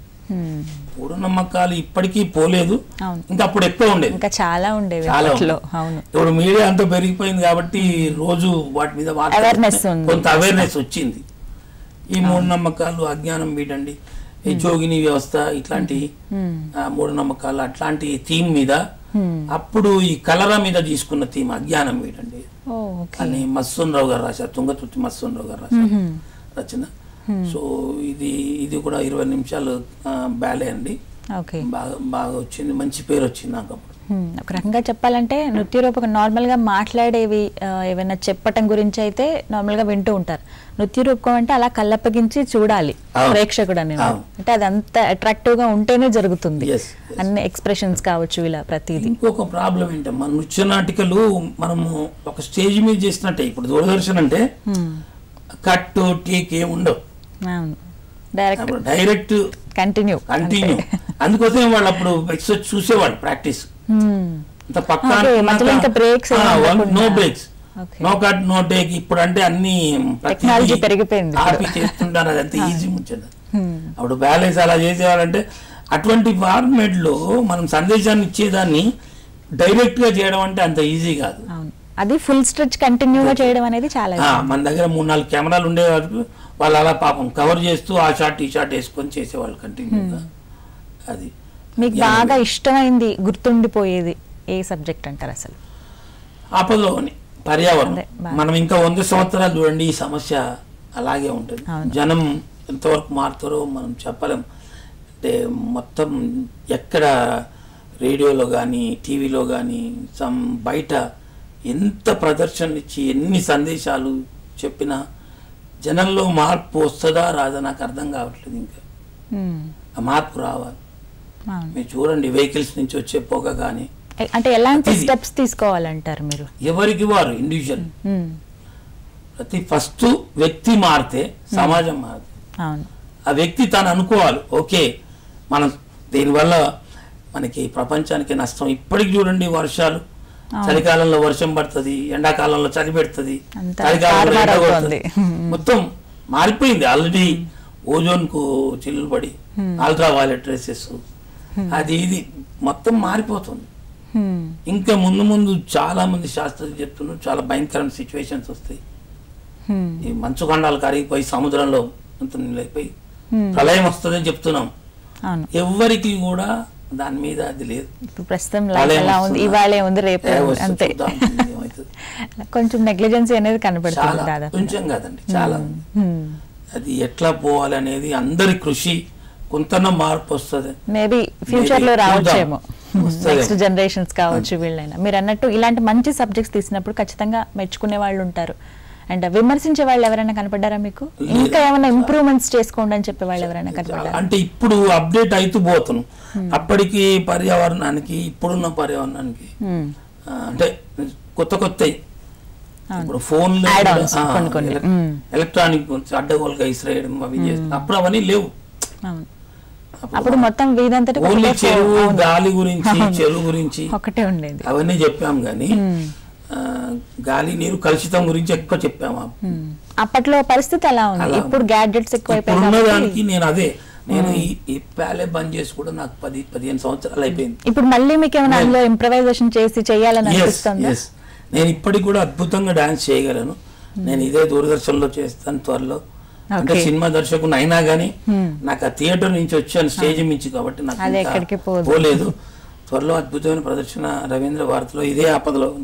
మూఢనమ్మకాలు ఇప్పటికీ పోలేదు అవును. ఇంకా అప్పుడు ఎక్కువ ఉండేది ఇంకా చాలా ఉండేవి చాలా అప్పట్లో ఉంది. అవును ఇప్పుడు మీడియా అంతా పెరిగిపోయింది కాబట్టి రోజు వాటి మీద వార్తలు Awareness వస్తున్నాయి. ఉంది. కొంత అవేర్నెస్ వచ్చింది ఈ మూఢనమ్మకాలు అజ్ఞానం వీడండి ఈ జోగిని వ్యవస్థ ఇట్లాంటి హ్మ్. ఆ, మూఢనమ్మకాలు అట్లాంటి థీమ్ మీద హ్మ్. అప్పుడు ఈ కలరా మీద తీసుకున్న థీమ్ అజ్ఞానం వీడండి ఓ ఓకే అని మస్సూన్ రావు గారు రాశారు తుంగతుర్తి మస్సూన్ రావు గారు రాశారు మ్మ్. రచన సో ఇది ఇది కూడా ఇరవై నిమిషాలు ఆ, బ్యాలే అండి ఓకే బాగా బాగా వచ్చింది మంచి పేరు వచ్చింది నాకు అప్పుడు హ్మ్. ఒక రకంగా చెప్పాలంటే నృత్య రూపకం నార్మల్ గా మాట్లాడేవి ఆ, ఏమైనా చెప్పటం గురించి అయితే నార్మల్ గా వింటూ ఉంటారు నృత్య రూపకం అంటే అలా కళ్ళప్పగించి చూడాలి అవును. ప్రేక్షకుడు అనేవాడు అవును. అంటే అది అంత అట్రాక్టివ్ గా ఉంటేనే జరుగుతుంది Yes, yes. అన్ని ఎక్స్ప్రెషన్స్ కావచ్చు ఇలా ప్రతిదీ ఇంకొక ప్రాబ్లం ఏంటమ్మా నృత్య నాటికలు మనము ఒక స్టేజ్ మీద చేసినట్టే ఇప్పుడు దూరదర్శన్ అంటే హ్మ్. కట్ టేక్ ఏమి ఉండవు అవును డైరెక్ట్ అప్పుడు డైరెక్ట్ కంటిన్యూ కంటిన్యూ అందుకోసం వాళ్ళు అప్పుడు ఎక్సర్సైజ్ చూసేవాళ్ళు ప్రాక్టీస్ అంత పక్క Okay, మధ్యలో ఇంకా breaks ఏమి ఉండకుండా. No breaks Okay. No cut no take ఇప్పుడు అంటే అన్ని ప్రతిదీ Technology పెరిగిపోయింది ఇప్పుడు. ఆపి చేస్తుంటారు అది అంత ఈజీ ముచ్చట అప్పుడు బ్యాలెన్స్ అలా చేసేవాళ్ళంటే అటువంటి ఫార్మేట్ లో మనం సందేశాన్ని ఇచ్చేదాన్ని డైరెక్ట్ గా చేయడం అంటే అంత ఈజీ కాదు అవును అది ఫుల్ స్ట్రెచ్ కంటిన్యూగా చేయడం అనేది చాలా ఆ, మన దగ్గర మూడు నాలుగు కెమెరాలు ఉండే వరకు వాళ్ళు అలా పాపం కవర్ చేస్తూ ఆ షాట్ ఈ షాట్ వేసుకొని చేసేవాళ్ళు కంటిన్యూగా అది మీకు బాగా ఇష్టమైంది గుర్తుండిపోయేది ఏ సబ్జెక్ట్ అంటారు అసలు ఆపదలోని పర్యావరణం అదే, బాగా. మనం ఇంకా వంద సంవత్సరాలు చూడండి ఈ సమస్య అలాగే ఉంటుంది అవును. జనం ఎంతవరకు మారుతారో మనం చెప్పలేం అంటే మొత్తం ఎక్కడ రేడియోలో కానీ టీవీలో కానీ సమ్ బయట ఎంత ప్రదర్శనలు ఇచ్చి ఎన్ని సందేశాలు చెప్పినా జనంలో మార్పు వస్తుందా రాదా నాకు అర్థం కావట్లేదు ఇంకా హ్మ్. ఆ మార్పు రావాలి అవును మీరు చూడండి వెహికల్స్ నుంచి వచ్చే పొగ కానీ ఎ- అంటే ఎలాంటి ప్రతిదీ. స్టెప్స్ తీసుకోవాలంటారు మీరు ఎవరికి వారు ఇండివిజువల్ హ్మ్. ప్రతి ఫస్ట్ వ్యక్తి మారితే సమాజం మారుతుంది అవును ఆ వ్యక్తి తాను అనుకోవాలి ఓకే మనం దీనివల్ల మనకి ప్రపంచానికి నష్టం ఇప్పటికి చూడండి వర్షాలు అవును. చలికాలంలో వర్షం పడుతుంది ఎండాకాలంలో చలి పెడుతుంది అంతా చలికాలంలో ఎండ తారుమారు కొడుతుంది. అవుతోంది. మొత్తం మారిపోయింది ఆల్రెడీ ఓజోన్ కు చిల్లులు పడి అల్ట్రా వైలెట్ రేసెస్ అది ఇది మొత్తం మారిపోతుంది హ్మ్. ఇంకా ముందు ముందు చాలా మంది శాస్త్రజ్ఞులు చెప్తున్నారు చాలా భయంకరమైన సిచ్యువేషన్స్ వస్తాయి హ్మ్. ఈ మంచు ఖండాలు కరిగిపోయి సముద్రంలో అంత నీళ్ళైపోయి హ్మ్. ప్రళయం వస్తుందని చెప్తున్నాం అవును ఎవ్వరికి కూడా దాని మీద అది లేదు ఇప్పుడు ప్రస్తుతం లైఫ్ ప్రళయం ఎలా ఉంది వస్తుందా? ఇవాళే ఉంది రేపు ఏ ఉంది, వస్తుంది అంతే చూద్దాం ఏమవుతుంది. కొంచెం నెగ్లిజెన్సీ అనేది కనబడుతుంది చాలా దాదాపు కొంచెం కాదండి చాలా ఉంది. హ్మ్. అది ఎట్లా పోవాలి అనేది అందరి కృషి కొంత మార్పు వస్తుంది మేబీ ఫ్యూచర్ లో Maybe రావచ్చేమో చూద్దాం. వస్తదేమో. నెక్స్ట్ జనరేషన్స్ కావచ్చు వీళ్ళైనా మీరు అన్నట్టు ఇలాంటి మంచి సబ్జెక్ట్స్ తీసినప్పుడు ఖచ్చితంగా మెచ్చుకునే వాళ్ళు ఉంటారు అండ్ విమర్శించే వాళ్ళు ఎవరైనా కనపడ్డారా మీకు లేదు. ఇంకా ఏమైనా ఇంప్రూవ్మెంట్స్ చేసుకోండి అని చెప్పే వాళ్ళు ఎవరైనా కనపడ్డారా అంటే ఇప్పుడు అప్డేట్ అవుతూ పోతున్నాం అప్పటికి పర్యావరణానికి ఇప్పుడున్న పర్యావరణానికి హ్మ్. ఆ, అంటే కొత్త కొత్త ఇప్పుడు ఫోన్ Add-ons కొన్ని కొన్ని. మ్మ్. ఎలక్ట్రానిక్ అడ్డగోలుగా ఇసిరేయడం అవి చేస్తాం అప్పుడు అవన్నీ లేవు అవును అప్పుడు మొత్తం వీధంతటి ఓన్లీ ఒకటే చెరువు phone. అవును. గాలి గురించి అవును. చెరువు గురించి ఒకటే ఉండేది అవన్నీ చెప్పాం కానీ మ్మ్. ఆ, గాలి నీరు కలుషితం గురించి ఎక్కువ చెప్పాము హ్మ్. అప్పట్లో పరిస్థితి అలా ఉంది అలా ఇప్పుడు గ్యాడ్జెట్స్ ఎక్కువైపోయాయి ఇప్పుడున్న కాబట్టి దానికి నేను అదే నేను ఈ- ఈ ప్యాలే బంద్ చేసి కూడా నాకు పది పదిహేను సంవత్సరాలు అయిపోయింది ఇప్పుడు మళ్ళీ మీకు ఏమైనా అందులో ఇంప్రవైజేషన్ చేసి చేయాలని Yes, అనిపిస్తుందా yes. నేను ఇప్పటికి కూడా అద్భుతంగా డాన్స్ చేయగలను నేను ఇదే దూరదర్శన్లో చేస్తాను త్వరలో అంటే Okay. సినిమా దర్శకుని అయినా గానీ Hmm. నాకు ఆ థియేటర్ నుంచి వచ్చాను స్టేజ్ మించి కాబట్టి నాకు అది ఇంకా ఎక్కడికి పోదు. పోలేదు త్వరలో అద్భుతమైన ప్రదర్శన రవీంద్ర భారతిలో ఇదే ఆపదలో ఉంది.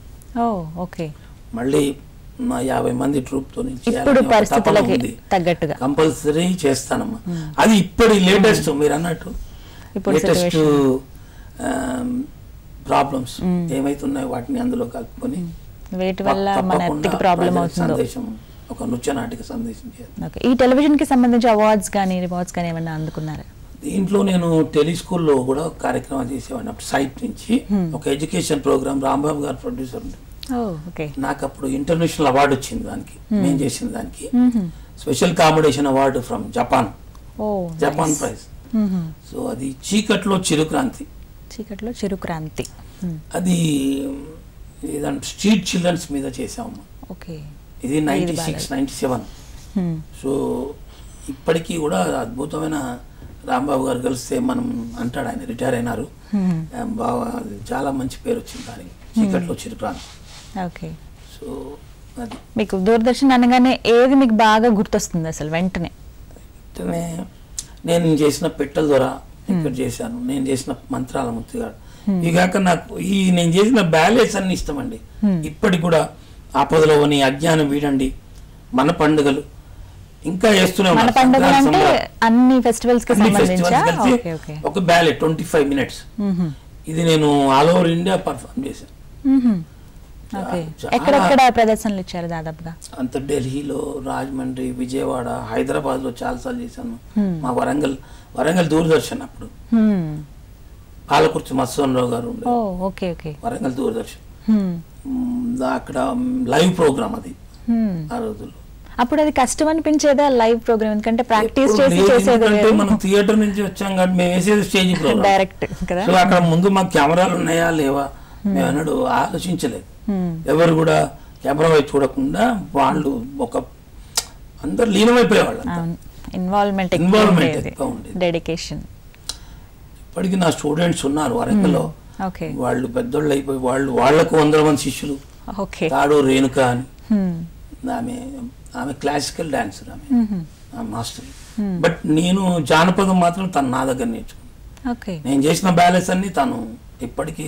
ఓ ఓకే మళ్ళీ మా యాభై మంది ట్రూప్ తో ఇప్పుడు పరిస్థితులకి తగ్గట్టుగా కంపల్సరీ చేస్తానమ్మా అది ఇప్పటి లేటెస్ట్ మీరు అన్నట్టు ఇప్పుడు లేటెస్ట్ situation. ప్రాబ్లమ్స్ ఏమైతున్నాయో వాటిని అందులో కలుపుకొని వేటి వల్ల మన తప్పకుండా ఎత్తికి ప్రాబ్లం ప్రజలకు అవుతుందో సందేశం ఒక నృత్య నాటిక సందేశం చేయాలి ఓకే ఈ టెలివిజన్ కి సంబంధించి అవార్డ్స్ కానీ రివార్డ్స్ కానీ ఏమైనా అందుకున్నారా దీంట్లో నేను టెలిస్కూల్లో కూడా ఒక కార్యక్రమం చేసేవాడిని అప్పుడు సైట్ నుంచి ఒక ఎడ్యుకేషన్ ప్రోగ్రామ్ రాంబాబు గారు ప్రొడ్యూసర్ ఉండే ఓ ఓకే నాకు అప్పుడు ఇంటర్నేషనల్ అవార్డు వచ్చింది దానికి నేను చేసిన దానికి special combination award from Japan ఓ జపాన్ ప్రైజ్ సో అది చీకట్లో చిరుక్రాంతి చీకట్లో చిరుక్రాంతి మ్మ్. అది ఏదంటే స్ట్రీట్ చిల్డ్రన్స్ మీద చేసాము ఓకే ఇది నైంటీ సిక్స్ నైంటీ సెవెన్ మ్మ్. సో ఇప్పటికీ కూడా అద్భుతమైన రాంబాబు గారు కలిస్తే మనం అంటాడు ఆయన రిటైర్ అయినారు మ్మ్. ఆ, బాగా అది చాలా మంచి పేరు వచ్చింది దానికి చీకట్లో చిరుక్రాంతి ఓకే సో అది మీకు దూరదర్శన్ అనగానే ఏది మీకు బాగా గుర్తొస్తుంది అసలు వెంటనే వెంటనే నేను చేసిన పెట్టెల ద్వారా ఇక్కడ చేశాను నేను చేసిన మంత్రాల ముత్తి గారు ఈ కాక నాకు ఈ నేను చేసిన బ్యాలెన్స్ అన్ని ఇష్టం అండి ఇప్పటికి కూడా ఆపదలోని అజ్ఞానం వీడండి మన పండుగలు ఇంకా చేస్తూనే మన ఉన్నాను. పండుగలు సంక్రాంతి అంటే సంబరాలు. అన్ని ఫెస్టివల్స్ కి అన్ని సంబంధించా festivals కలిసి ఓకే ఓకే ఒక బ్యాలెట్ ట్వంటీ ఫైవ్ మినిట్స్ మ్మ్. ఇది నేను ఆల్ ఓవర్ ఇండియా పర్ఫామ్ చేశాను మ్మ్. ఓకే చాలా- ఎక్కడెక్కడ ప్రదర్శనలు ఇచ్చారు దాదాపుగా అంత ఢిల్లీలో రాజమండ్రి విజయవాడ హైదరాబాద్ లో చాలాసార్లు చేశాను మా వరంగల్ వరంగల్ దూరదర్శన్ అప్పుడు మ్మ్. పాలకుర్తి మత్స్వరరావు గారు ఉండే ఓ ఓకే ఓకే వరంగల్ దూరదర్శన్ మ్మ్. మ్, దా- అక్కడ లైవ్ ప్రోగ్రామ్ అది మ్మ్. ఆ రోజుల్లో అప్పుడు అది కష్టం అనిపించేదా లైవ్ ప్రోగ్రామ్ ఎందుకంటే ప్రాక్టీస్ ఎప్పుడు చేసి లేదు, చేసేది ఎందుకంటే మనం థియేటర్ నుంచి వచ్చాం కాబట్టి మేము వేసేది స్టేజ్ ప్రోగ్రామ్ డైరెక్ట్ కదా సో అక్కడ ముందు మాకు కెమెరాలు ఉన్నాయా లేవా మేము అన్నాడు ఆలోచించలేదు మ్మ్. ఎవరు కూడా కెమెరా వైపు చూడకుండా వాళ్ళు ఒక అందరు లీనమైపోయేవాళ్ళు అంతా. అవును ఇన్వాల్వ్మెంట్ Involvement ఎక్కువ ఉండేది. డెడికేషన్ ఇప్పటికీ నా స్టూడెంట్స్ ఉన్నారు వరంగల్లో ఓకే వాళ్ళు పెద్దోళ్ళు అయిపోయి వాళ్ళు వాళ్లకు వందల మంది శిష్యులు ఓకే తాడు రేణుక అని మ్మ్. ఆమె ఆమె క్లాసికల్ డాన్సర్ ఆమె మ్మ్. ఆ మాస్టర్ బట్ నేను జానపదం మాత్రం తను నా దగ్గర నేర్చుకున్నాను ఓకే నేను చేసిన బ్యాలెన్స్ అన్ని తను ఇప్పటికీ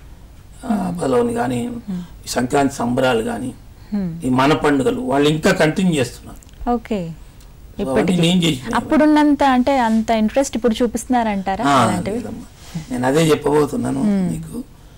పదలోని కానీ ఈ సంక్రాంతి సంబరాలు కానీ మ్మ్. ఈ మన పండుగలు వాళ్ళు ఇంకా కంటిన్యూ చేస్తున్నారు ఓకే అవన్నీ ఇప్పటికి నేను చేసిన అప్పుడున్నంత అంటే అంత ఇంట్రెస్ట్ ఇప్పుడు చూపిస్తున్నారంటారా ఆ, అలాంటివి లేదమ్మా. నేను అదే చెప్పబోతున్నాను మీకు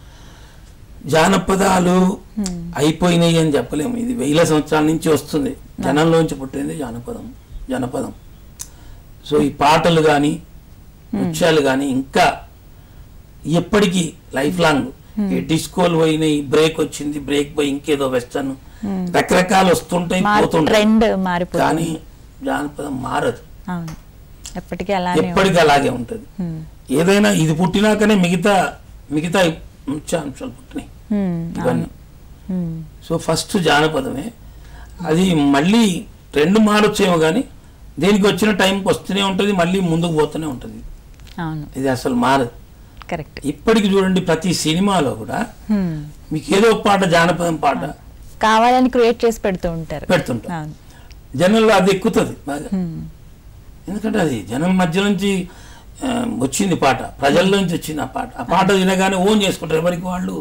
జానపదాలు అయిపోయినాయి అని చెప్పలేము ఇది వేల సంవత్సరాల నుంచి వస్తుంది జనంలోంచి పుట్టింది జానపదం జనపదం సో ఈ పాటలు కానీ నృత్యాలు కానీ ఇంకా ఎప్పటికీ లైఫ్ లాంగ్ ఈ డిస్కోలు పోయినాయి బ్రేక్ వచ్చింది బ్రేక్ పోయి ఇంకేదో వెస్టర్న్ రకరకాలు వస్తుంటాయి పోతుంటాయి ట్రెండ్ మారిపోతుంది కానీ జానపదం మారదు అవును ఎప్పటికీ అలానే ఎప్పటికీ అలాగే ఉంటుంది మ్మ్. ఏదైనా ఇది పుట్టినాకనే మిగతా మిగతా ముఖ్యాంశాలు పుట్టినాయి మ్మ్. ఇవన్నీ మ్మ్. సో ఫస్ట్ జానపదమే అది మళ్ళీ ట్రెండ్ మారొచ్చేమో కానీ దేనికి వచ్చిన టైంకి వస్తూనే ఉంటుంది మళ్ళీ ముందుకు పోతూనే ఉంటుంది అవును ఇది అసలు మారదు కరెక్ట్ ఇప్పటికి చూడండి ప్రతి సినిమాలో కూడా మీకు ఏదో ఒక పాట జానపదం పాట కావాలని క్రియేట్ చేసి పెడుతూ ఉంటారు పెడుతుంటాం అవును జనంలో అది ఎక్కుతుంది బాగా మ్మ్. ఎందుకంటే అది జనం మధ్య నుంచి ఆ, వచ్చింది పాట ప్రజల నుంచి వచ్చింది ఆ పాట ఆ పాట వినగానే ఓన్ చేసుకుంటారు ఎవరికి వాళ్ళు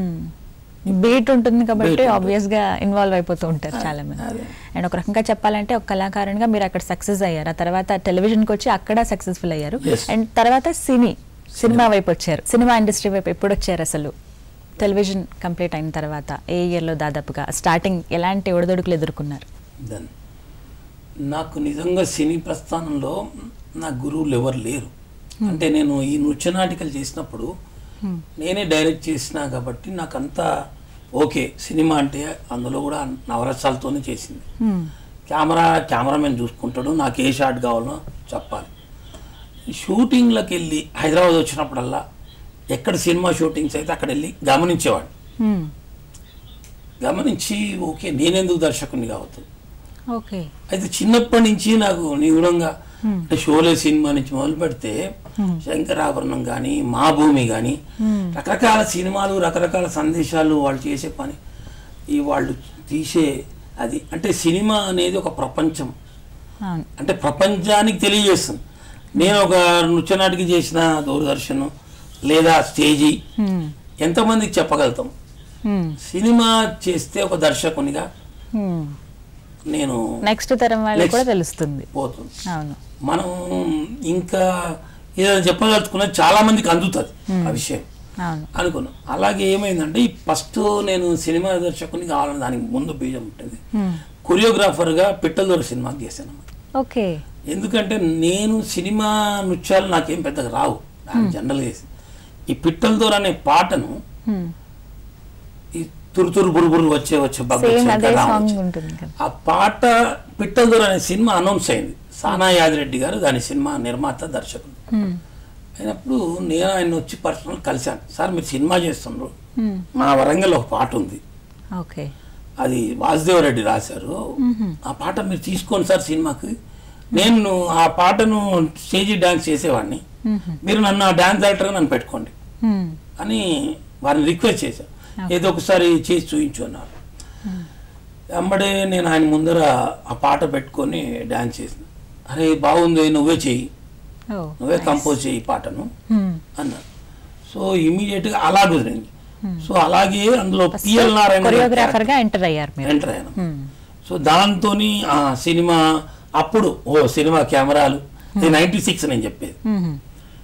బీట్ ఉంటుంది కాబట్టి Beat ఉంటుంది. ఆబ్వియస్ గా ఇన్వాల్వ్ అయిపోతూ ఉంటారు చాలా మంది అదే. అండ్ ఒక రకంగా చెప్పాలంటే ఒక కళాకారునిగా మీరు అక్కడ సక్సెస్ అయ్యారు ఆ తర్వాత టెలివిజన్కి వచ్చి అక్కడ సక్సెస్ఫుల్ అయ్యారు Yes. అండ్ తర్వాత సినీ సినిమా వైపు వచ్చారు సినిమా ఇండస్ట్రీ వైపు ఎప్పుడు వచ్చారు అసలు టెలివిజన్ కంప్లీట్ అయిన తర్వాత ఏ ఇయర్లో దాదాపుగా స్టార్టింగ్ ఎలాంటి ఒడిదొడుకులు ఎదుర్కొన్నారు దెన్ నాకు నిజంగా సినీ ప్రస్థానంలో నా గురువులు ఎవరు లేరు అంటే నేను ఈ నృత్య నాటికలు చేసినప్పుడు నేనే డైరెక్ట్ చేసినా కాబట్టి నాకంతా ఓకే సినిమా అంటే అందులో కూడా నవరసాలతోనే చేసింది కెమెరా కెమెరామెన్ చూసుకుంటాడు నాకు ఏ షాట్ కావాలో చెప్పాలి షూటింగ్లకు వెళ్ళి హైదరాబాద్ వచ్చినప్పుడల్లా ఎక్కడ సినిమా షూటింగ్స్ అయితే అక్కడ వెళ్ళి గమనించేవాడు గమనించి ఓకే నేనెందుకు దర్శకుని కావద్దు ఓకే అయితే చిన్నప్పటి నుంచి నాకు నిగూఢంగా అంటే షోలే సినిమా నుంచి మొదలు పెడితే శంకరాభరణం కానీ మా భూమి కానీ రకరకాల సినిమాలు రకరకాల సందేశాలు వాళ్ళు చేసే పని ఈ వాళ్ళు తీసే అది అంటే సినిమా అనేది ఒక ప్రపంచం అవును అంటే ప్రపంచానికి తెలియజేస్తుంది నేను ఒక నృత్యనాటికి చేసిన దూరదర్శన్ లేదా స్టేజీ Hmm. ఎంతమందికి చెప్పగలుగుతాం Hmm. సినిమా చేస్తే ఒక దర్శకునిగా Hmm. నేను నెక్స్ట్ తరం వాళ్ళకి Next. కూడా తెలుస్తుంది పోతుంది అవును మనం ఇంకా ఏదైనా చెప్పదలుచుకున్నది చాలా మందికి అందుతుంది ఆ విషయం అవును అనుకున్నాం అలాగే ఏమైందంటే ఈ ఫస్ట్ నేను సినిమా దర్శకుని కావాలని దానికి ముందు బీజం ఉంటుంది Hmm. కొరియోగ్రాఫర్గా పిట్టలదొర సినిమాకి చేశాను ఓకే ఎందుకంటే నేను సినిమా నృత్యాలు నాకేం పెద్దగా రావు నాకు జనరల్గా ఈ పిట్టల దూర అనే పాటను Hmm. ఈ తురుతురు బురుబురు వచ్చే వచ్చే బగ్గ సేమ్ వచ్చే అదే కదా సాంగ్ వచ్చే. ఉంటుంది కదా ఆ పాట పిట్టల దూర అనే సినిమా అనౌన్స్ అయింది సానా యాదిరెడ్డి గారు దాని సినిమా నిర్మాత దర్శకుడు Hmm. అయినప్పుడు నేను ఆయన వచ్చి పర్సనల్ కలిశాను సార్ మీరు సినిమా చేస్తున్నారు Hmm. మా వరంగల్ ఒక పాట ఉంది ఓకే అది వాసుదేవరెడ్డి రాశారు ఆ పాట మీరు తీసుకోండి సార్ సినిమాకి నేను ఆ పాటను స్టేజీ డాన్స్ చేసేవాడిని మీరు నన్ను ఆ డాన్స్ డైరెక్టర్గా నన్ను పెట్టుకోండి Hmm. అని వారిని రిక్వెస్ట్ చేశాను ఏదో ఒకసారి చేసి చూపించు అన్నారు వెంబడే నేను ఆయన ముందర ఆ పాట పెట్టుకొని డాన్స్ చేసిన అరే బాగుంది నువ్వే చెయ్యి ఓ నువ్వే కంపోజ్ చేయి ఈ పాటను Hmm. అన్నారు సో ఇమీడియట్గా అలా కుదిరింది సో అలాగే అందులో పిఎల్ నారాయణ కొరియోగ్రాఫర్ గా ఎంటర్ అయ్యారు మీరు ఎంటర్ అయ్యాను Hmm. సో దాంతో ఆ సినిమా అప్పుడు ఓ సినిమా కెమెరాలు ఇది నైంటీ సిక్స్ నేను చెప్పేది Hmm.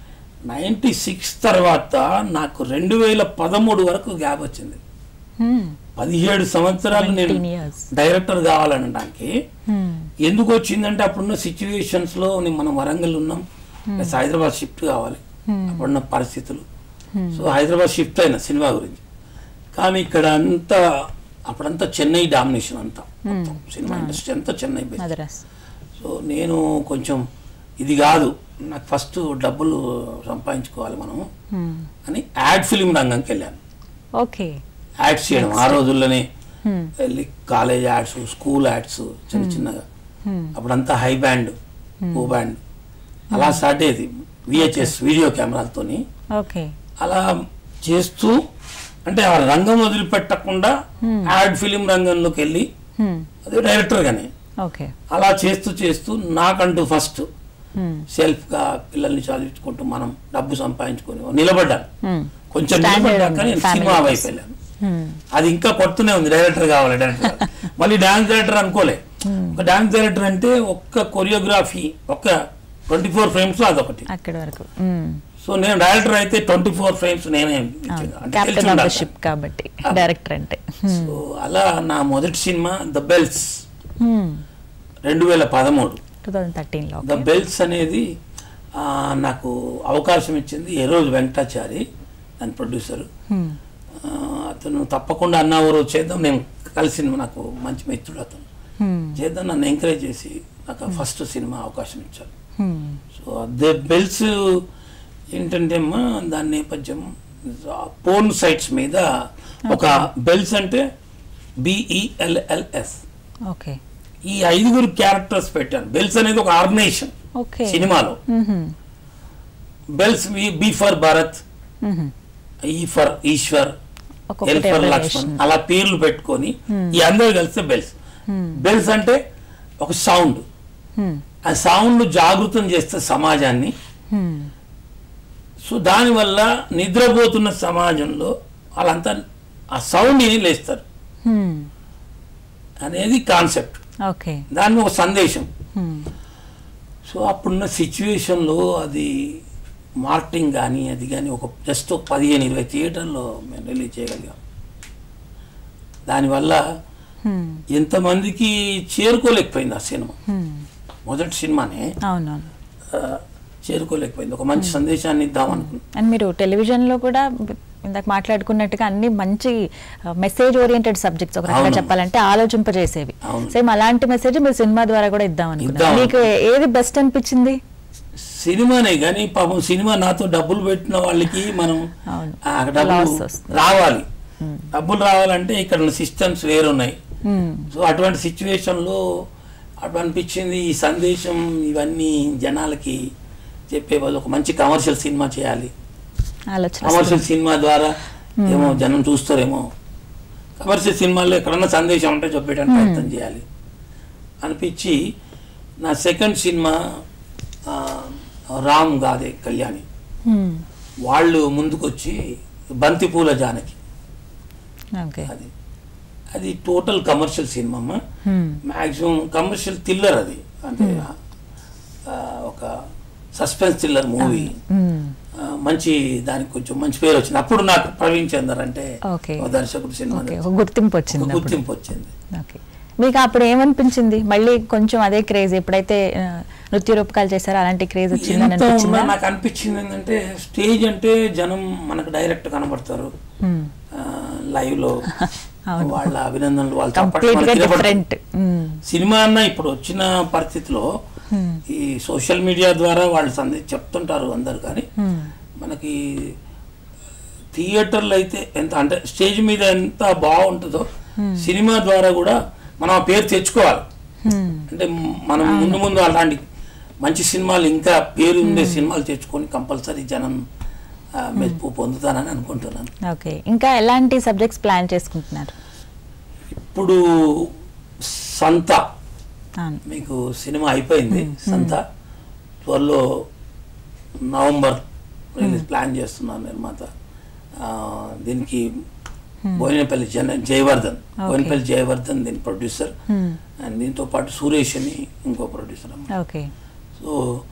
నైంటీ సిక్స్ తర్వాత నాకు రెండు వేల పదమూడు వరకు గ్యాప్ వచ్చింది Hmm. పదిహేడు సంవత్సరాలు నేను 19 years. Director కావాలనడానికి Hmm. ఎందుకు వచ్చిందంటే అప్పుడున్న సిచ్యువేషన్స్ లో నేను మనం వరంగల్ ఉన్నాం ప్లస్ హైదరాబాద్ షిఫ్ట్ కావాలి అప్పుడున్న పరిస్థితులు సో హైదరాబాద్ షిఫ్ట్ అయిన సినిమా గురించి కానీ ఇక్కడ అంతా అప్పుడంతా చెన్నై డామినేషన్ అంతా మొత్తం సినిమా ఇండస్ట్రీ అంతా చెన్నై based. మద్రాస్ సో నేను కొంచెం ఇది కాదు నాకు ఫస్ట్ డబ్బులు సంపాదించుకోవాలి మనము Hmm. అని యాడ్ ఫిలిం రంగంకి వెళ్ళాను ఓకే యాడ్స్ చేయడం ఆ రోజుల్లోనే Hmm. వెళ్ళి కాలేజ్ యాడ్స్ స్కూల్ యాడ్స్ చిన్న చిన్నగా అప్పుడంతా హై బ్యాండ్ ఓ బ్యాండ్ అలా స్టార్ట్ అయ్యేది విహెచ్ఎస్ వీడియో కెమెరాలతోని ఓకే అలా చేస్తూ అంటే ఆ రంగం వదిలిపెట్టకుండా యాడ్ ఫిలిం రంగంలోకి వెళ్ళి Hmm. అదే డైరెక్టర్గానే ఓకే అలా చేస్తూ చేస్తూ నాకంటూ ఫస్ట్ Hmm. సెల్ఫ్గా పిల్లల్ని చదివించుకుంటూ మనం డబ్బు సంపాదించుకొని నిలబడ్డాను Hmm. కొంచెం Standard నిలబడ్డాక ఉంది నేను family సినిమా కోసం. వైపు వెళ్ళాను Hmm. అది ఇంకా కొడుతూనే ఉంది డైరెక్టర్ కావాలి డైరెక్టర్ కావాలి. మళ్ళీ డాన్స్ డైరెక్టర్ అనుకోలే ఒక డాన్స్ డైరెక్టర్ అంటే ఒక్క కొరియోగ్రఫీ ఒక్క ట్వంటీ ఫోర్ ఫ్రేమ్స్ అదొకటి అక్కడి వరకు Hmm. సో నేను డైరెక్టర్ అయితే ట్వంటీ ఫోర్ ఫ్రేమ్స్ నేనే ఇచ్చాను. అంటే తెలిసి క్యాప్టెన్ ఆఫ్ ద ఉండాలి. షిప్ కాబట్టి డైరెక్టర్ అంటే సో అలా నా మొదటి సినిమా ద బెల్స్ Hmm. రెండు వేల పదమూడు టూ థౌజండ్ థర్టీన్లో ద బెల్స్ అనేది ఆ, నాకు అవకాశం ఇచ్చింది ఏ రోజు వెంకటాచారి దాని ప్రొడ్యూసరు ఆ, అతను తప్పకుండా అన్న ఊరు చేద్దాం నేను కలిసి నాకు మంచి మిత్రుడు అతను చేద్దాం నన్ను ఎంకరేజ్ చేసి నాకు ఫస్ట్ సినిమా అవకాశం ఇచ్చారు సో ద బెల్స్ ఏంటంటే అమ్మా దాని నేపథ్యం పోర్న్ సైట్స్ మీద ఒక బెల్స్ అంటే బిఈఎల్ఎల్ఎస్ ఓకే ఈ ఐదుగురు క్యారెక్టర్స్ పెట్టాను బెల్స్ అనేది ఒక ఆర్గనైజేషన్ ఓకే సినిమాలో bells B for Bharat E for Eshwar L ఒక్కొక్కటి ఫర్ abbreviation. లక్ష్మణ్ అలా పేర్లు పెట్టుకొని ఈ అందరూ కలిస్తే బెల్స్ బెల్స్ అంటే ఒక సౌండ్ ఆ సౌండ్ జాగృతం చేస్తే సమాజాన్ని సో దానివల్ల నిద్రపోతున్న సమాజంలో వాళ్ళంతా ఆ సౌండ్ విని లేస్తారు అనేది కాన్సెప్ట్ ఓకే దాని ఒక సందేశం సో అప్పుడున్న సిచ్యువేషన్లో అది మార్కెటింగ్ కానీ అది కానీ ఒక జస్ట్ ఒక పదిహేను ఇరవై థియేటర్లో మేము రిలీజ్ చేయగలిగాం దానివల్ల ఎంతమందికి చేరుకోలేకపోయింది ఆ సినిమా మొదటి సినిమానే అవునవును ఆ, చేరుకోలేకపోయింది ఒక మంచి సందేశాన్ని ఇద్దాం అనుకున్నాం అండ్ మీరు టెలివిజన్లో కూడా ఇందాక మాట్లాడుకున్నట్టుగా అన్ని మంచి మెసేజ్ ఓరియంటెడ్ సబ్జెక్ట్స్ ఒక రకంగా అవును. చెప్పాలంటే ఆలోచింపజేసేవి అవును. సేమ్ అలాంటి మెసేజ్ మీరు సినిమా ద్వారా కూడా ఇద్దాం అనుకున్నారు ఇద్దాం మీకు ఏది బెస్ట్ అనిపించింది సినిమానే కానీ పాపం సినిమా నాతో డబ్బులు పెట్టిన వాళ్ళకి మనం అవును. ఆ డబ్బులు Loss వస్తుంది. రావాలి డబ్బులు రావాలంటే ఇక్కడ ఉన్న సిస్టమ్స్ వేరున్నాయి Hmm. సో అటువంటి సిచ్యువేషన్లో అటు అనిపించింది ఈ సందేశం ఇవన్నీ జనాలకి చెప్పే వాళ్ళు ఒక మంచి కమర్షియల్ సినిమా చేయాలి ఆలోచన కమర్షియల్ సినిమా ద్వారా ఏమో జనం చూస్తారేమో కమర్షియల్ సినిమాల్లో ఎక్కడన్నా సందేశం ఉంటే చెప్పేయడానికి ప్రయత్నం చేయాలి అనిపించి నా సెకండ్ సినిమా ఆ, రామ్ గాదే కళ్యాణి Hmm. వాళ్ళు ముందుకొచ్చి బంతిపూల జానకి ఓకే అది అది టోటల్ కమర్షియల్ సినిమా అమ్మ Hmm. మ్యాక్సిమం కమర్షియల్ థ్రిల్లర్ అది అంటే ఆ, ఒక సస్పెన్స్ థ్రిల్లర్ మూవీ Hmm. మంచి దానికి కొంచెం మంచి పేరు వచ్చింది అప్పుడు నాకు ప్రవీణ్ చందర్ అంటే Okay. ఒక దర్శకుడు సినిమా ఓకే ఒక గుర్తింపు వచ్చింది ఒక అప్పుడు. గుర్తింపు వచ్చింది ఓకే మీకు అప్పుడు ఏమనిపించింది మళ్ళీ కొంచెం అదే క్రేజ్ ఎప్పుడైతే ఆ, నృత్య రూపకాలు చేశారో అలాంటి క్రేజ్ వచ్చిందని ఎంత ఉన్నా అనిపించిందా నాకు అనిపించింది ఏంటంటే స్టేజ్ అంటే జనం మనకు డైరెక్ట్ కనబడతారు మ్మ్. లైవ్ లో అవును. వాళ్ళ అభినందనలు వాళ్ళ చప్పట్లు కంప్లీట్ గా మనకి వినపడతాయి. డిఫరెంట్ సినిమా అన్న ఇప్పుడు వచ్చిన పరిస్థితిలో ఈ సోషల్ మీడియా ద్వారా వాళ్ళు సందే చెప్తుంటారు అందరు కానీ మనకి థియేటర్లు అయితే ఎంత అంటే స్టేజ్ మీద ఎంత బాగుంటుందో సినిమా ద్వారా కూడా మనం ఆ పేరు తెచ్చుకోవాలి అంటే మనం ముందు ముందు అలాంటి మంచి సినిమాలు ఇంకా పేరు ఉండే సినిమాలు తెచ్చుకొని కంపల్సరీ జనం ఆ, మెప్పు పొందుతానని అనుకుంటున్నాను ఓకే ఇంకా ఎలాంటి సబ్జెక్ట్స్ ప్లాన్ చేసుకుంటున్నారు ఇప్పుడు సంత అవును మీకు సినిమా అయిపోయింది సంత త్వరలో నవంబర్ రిలీజ్ ప్లాన్ చేస్తున్నాను నిర్మాత ఆ, దీనికి బోయినపల్లి జన జయవర్ధన్ బోయినపల్లి జయవర్ధన్ దీని ప్రొడ్యూసర్ అండ్ దీంతో పాటు సురేష్ అని ఇంకో ప్రొడ్యూసర్ అన్నమాట ఓకే సో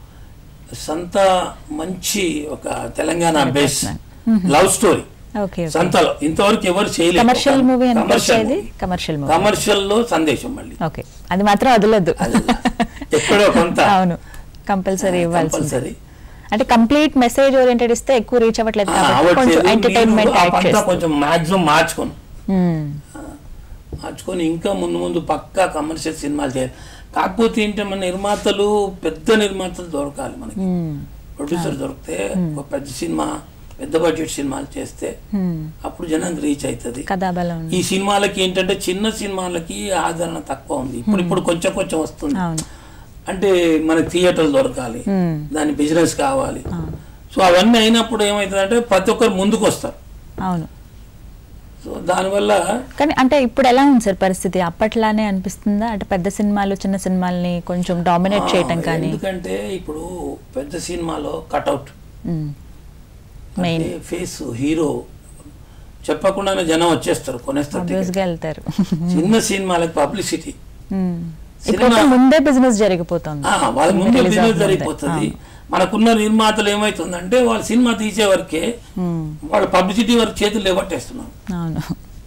సంత మంచి ఒక Telangana base love story okay సంతలో ఇంతవరకు ఎవరు చేయలేదు కమర్షియల్ మూవీ కమర్షియల్ అనిపించేది మూవీ. కమర్షియల్ మూవీ కమర్షియల్ లో సందేశం మళ్ళీ ఓకే అది మాత్రం వదలొద్దు అది ఎక్కడో కొంత అవును కంపల్సరీ ఇవ్వాల్సింది కంపల్సరీ అంటే కంప్లీట్ మెసేజ్ ఓరియంటెడ్ ఇస్తే ఎక్కువ రీచ్ అవ్వట్లేదు కాబట్టి కొంచెం ఎంటర్టైన్మెంట్ యాడ్ అంతా చేస్తాం కొంచెం మాక్సిమం మార్చుకోను మ్మ్. మార్చుకొని ఇంకా ముందు ముందు పక్కా కమర్షియల్ సినిమాలు చేయాలి కాకపోతే ఏంటంటే మన నిర్మాతలు పెద్ద నిర్మాతలు దొరకాలి మనకి మ్మ్. ప్రొడ్యూసర్ దొరికితే ఒక పెద్ద సినిమా పెద్ద బడ్జెట్ సినిమాలు చేస్తే మ్మ్. అప్పుడు జనానికి రీచ్ అవుతుంది కథాబలం ఈ సినిమాలకి ఏంటంటే చిన్న సినిమాలకి ఆదరణ తక్కువ ఉంది ఇప్పుడు ఇప్పుడు కొంచెం కొంచెం వస్తుంది అవును అంటే మన థియేటర్లు దొరకాలి మ్మ్. దాని బిజినెస్ కావాలి సో అవన్నీ అయినప్పుడు ఏమవుతుందంటే ప్రతి ఒక్కరు ముందుకు వస్తారు అవును సో దానివల్ల కానీ అంటే ఇప్పుడు ఎలా ఉంది సార్ పరిస్థితి అప్పట్లానే అనిపిస్తుందా అంటే పెద్ద సినిమాలు చిన్న సినిమాల్ని కొంచెం డామినేట్ చేయటం ఆ, కానీ ఎందుకంటే ఇప్పుడు పెద్ద సినిమాలో కట్అవుట్ మెయిన్ అంటే ఫేస్ హీరో చెప్పకుండానే జనం వచ్చేస్తారు కొనేస్తారు ఆబ్వియస్ ticket. గా వెళ్తారు చిన్న సినిమాలకు పబ్లిసిటీ మ్మ్. సినిమా- ఇప్పుడు ముందే బిజినెస్ జరిగిపోతుంది వాళ్ళ ముందు Release బిజినెస్ అవ్వకముందే. జరిగిపోతుంది మనకున్న నిర్మాతలు ఏమవుతుందంటే వాళ్ళ సినిమా తీసే వరకే మ్మ్. వాళ్ళ పబ్లిసిటీ వరకు చేతులు లేవట్టేస్తున్నారు అవును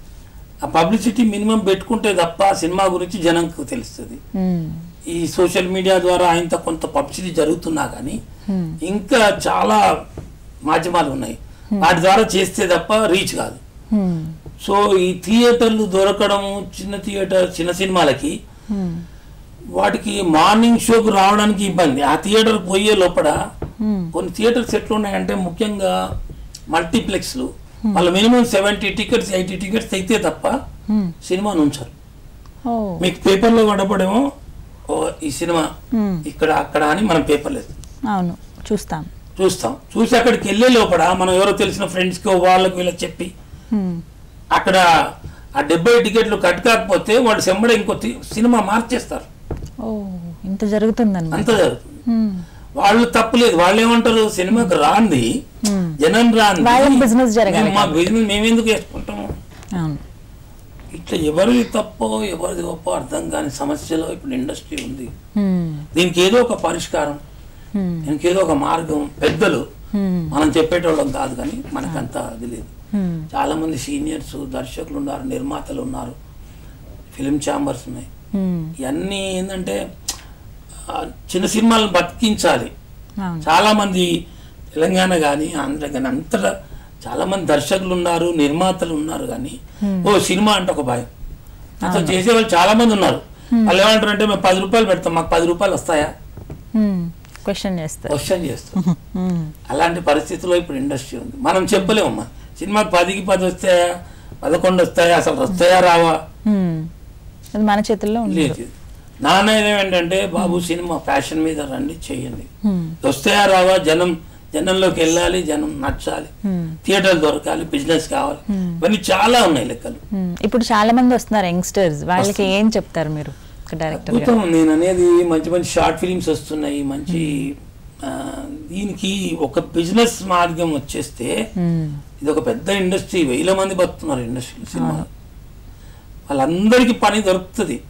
ఆ పబ్లిసిటీ మినిమం పెట్టుకుంటే తప్ప ఆ సినిమా గురించి జనంకు తెలుస్తుంది మ్మ్. ఈ సోషల్ మీడియా ద్వారా ఆయనతో కొంత పబ్లిసిటీ జరుగుతున్నా కానీ Hmm. ఇంకా చాలా మాధ్యమాలు ఉన్నాయి వాటి ద్వారా చేస్తే తప్ప రీచ్ కాదు మ్మ్. సో ఈ థియేటర్లు దొరకడము చిన్న థియేటర్ చిన్న సినిమాలకి మ్మ్. వాటికి మార్నింగ్ షోకు రావడానికి ఇబ్బంది ఆ థియేటర్ పోయే లోపల మ్మ్. కొన్ని థియేటర్స్ ఎట్లా ఉన్నాయంటే ముఖ్యంగా మల్టీప్లెక్స్లు వాళ్ళు minimum seventy tickets eighty tickets అయితే తప్ప మ్మ్. సినిమాను ఉంచారు ఓ మీకు పేపర్లో కనపడేమో ఓ ఈ సినిమా మ్మ్. ఇక్కడ అక్కడ అని మనం పేపర్లో అవును చూస్తాం చూస్తాం చూసి అక్కడికి వెళ్ళే లోపల మనం ఎవరో తెలిసిన ఫ్రెండ్స్కి వాళ్ళకి వీళ్ళకి చెప్పి మ్మ్. అక్కడ ఆ డెబ్బై టికెట్లు కట్ కాకపోతే వాళ్ళు సెమ్మడే ఇంకో తి- సినిమా మార్చేస్తారు ఓ ఇంత జరుగుతుందన్నమాట అంత జరుగుతుంది మ్మ్. వాళ్ళు తప్పులేదు వాళ్ళు ఏమంటారు సినిమాకి రాంది మ్మ్. జనం రాంది వాళ్ళకి business జరగాలి మేము మా బిజినెస్ మేమెందుకు వేసుకుంటాము అవును ఇట్లా ఎవరిది తప్పో ఎవరిది గొప్ప అర్థం కాని సమస్యలో ఇప్పుడు ఇండస్ట్రీ ఉంది మ్మ్. దీనికి ఏదో ఒక పరిష్కారం మ్మ్. దీనికి ఏదో ఒక మార్గం పెద్దలు మ్మ్. మనం చెప్పేటోళ్ళం కాదు కానీ మనకంత అది లేదు మ్మ్. చాలా మంది సీనియర్స్ దర్శకులు ఉన్నారు నిర్మాతలు ఉన్నారు ఫిలిం ఛాంబర్స్ ఉన్నాయి మ్మ్. ఇవన్నీ ఏంటంటే ఆ, చిన్న సినిమాలను బతికించాలి అవును చాలా మంది తెలంగాణ కానీ ఆంధ్ర కానీ అంతటా చాలా మంది దర్శకులు ఉన్నారు నిర్మాతలు ఉన్నారు కానీ ఓ సినిమా అంటే ఒక భయం అసలు చేసే వాళ్ళు చాలా మంది ఉన్నారు వాళ్ళు ఏమంటారు అంటే మేము పది రూపాయలు పెడతాం మాకు పది రూపాయలు వస్తాయా క్వశ్చన్ చేస్తారు క్వశ్చన్ చేస్తాం మ్మ్. అలాంటి పరిస్థితుల్లో ఇప్పుడు ఇండస్ట్రీ ఉంది మనం చెప్పలేమమ్మా సినిమాకి పదికి పది వస్తాయా పదకొండు వస్తాయా అసలు వస్తాయా రావా మ్మ్. అది మన చేతుల్లో ఉంది లేదు నా నిర్ణయం ఏంటంటే బాబు సినిమా ప్యాషన్ మీద రండి చేయండి మ్మ్. వస్తాయా రావా జనం జనంలోకి వెళ్ళాలి జనం నచ్చాలి మ్మ్. థియేటర్లు దొరకాలి బిజినెస్ కావాలి ఇవన్నీ చాలా ఉన్నాయి లెక్కలు మ్మ్. ఇప్పుడు చాలా మంది వస్తున్నారు యంగ్స్టర్స్ వాళ్ళకి ఏం చెప్తారు మీరు డైరెక్టర్ అద్భుతం నేను అనేది మంచి మంచి షార్ట్ ఫిలిమ్స్ వస్తున్నాయి మంచి ఆ, దీనికి ఒక బిజినెస్ మార్గం వచ్చేస్తే ఇది ఒక పెద్ద ఇండస్ట్రీ వేల మంది బతుకుతున్నారు ఇండస్ట్రీ సినిమా వాళ్ళందరికీ పని దొరుకుతుంది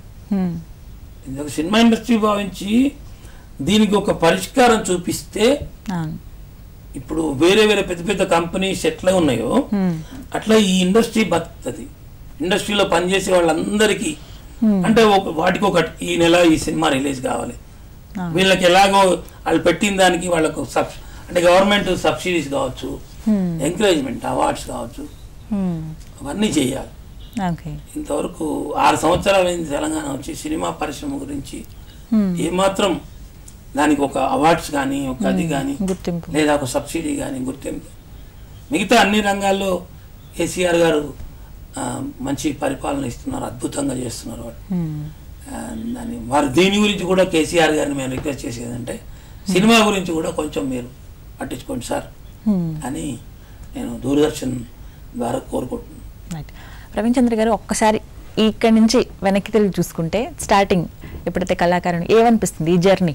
ఇది ఒక సినిమా ఇండస్ట్రీ భావించి దీనికి ఒక పరిష్కారం చూపిస్తే అవును ఇప్పుడు వేరే వేరే పెద్ద పెద్ద కంపెనీస్ ఎట్లా ఉన్నాయో మ్మ్. అట్లా ఈ ఇండస్ట్రీ బతుకుతుంది ఇండస్ట్రీలో పనిచేసే వాళ్ళందరికీ అంటే ఒక వాటికి ఒకటి ఈ నెల ఈ సినిమా రిలీజ్ కావాలి ఆ. వీళ్ళకి ఎలాగో వాళ్ళు పెట్టిన దానికి వాళ్ళకు సబ్ అంటే గవర్నమెంట్ సబ్సిడీస్ కావచ్చు Hmm. ఎంకరేజ్మెంట్ అవార్డ్స్ కావచ్చు Hmm. అవన్నీ చేయాలి ఓకే ఇంతవరకు ఆరు సంవత్సరాలైంది తెలంగాణ వచ్చి సినిమా పరిశ్రమ గురించి Hmm. ఏమాత్రం దానికి ఒక అవార్డ్స్ కానీ ఒక అది కానీ గుర్తింపు లేదా ఒక సబ్సిడీ కానీ గుర్తింపు మిగతా అన్ని రంగాల్లో కేసీఆర్ గారు ఆ, మంచి పరిపాలన ఇస్తున్నారు అద్భుతంగా చేస్తున్నారు వాళ్ళు Hmm. ఆ, దాని వారు దీని గురించి కూడా కేసీఆర్ గారిని మేము రిక్వెస్ట్ చేసేది అంటే సినిమా గురించి కూడా కొంచెం మీరు పట్టించుకోండి సార్ Hmm. అని నేను దూరదర్శన్ ద్వారా కోరుకుంటున్నాను రైట్ ప్రవీణ్ చంద్ర గారు ఒక్కసారి ఇక్కడి నుంచి వెనక్కి తిరిగి చూసుకుంటే స్టార్టింగ్ ఎప్పుడైతే కళాకారుని ఏమనిపిస్తుంది ఈ జర్నీ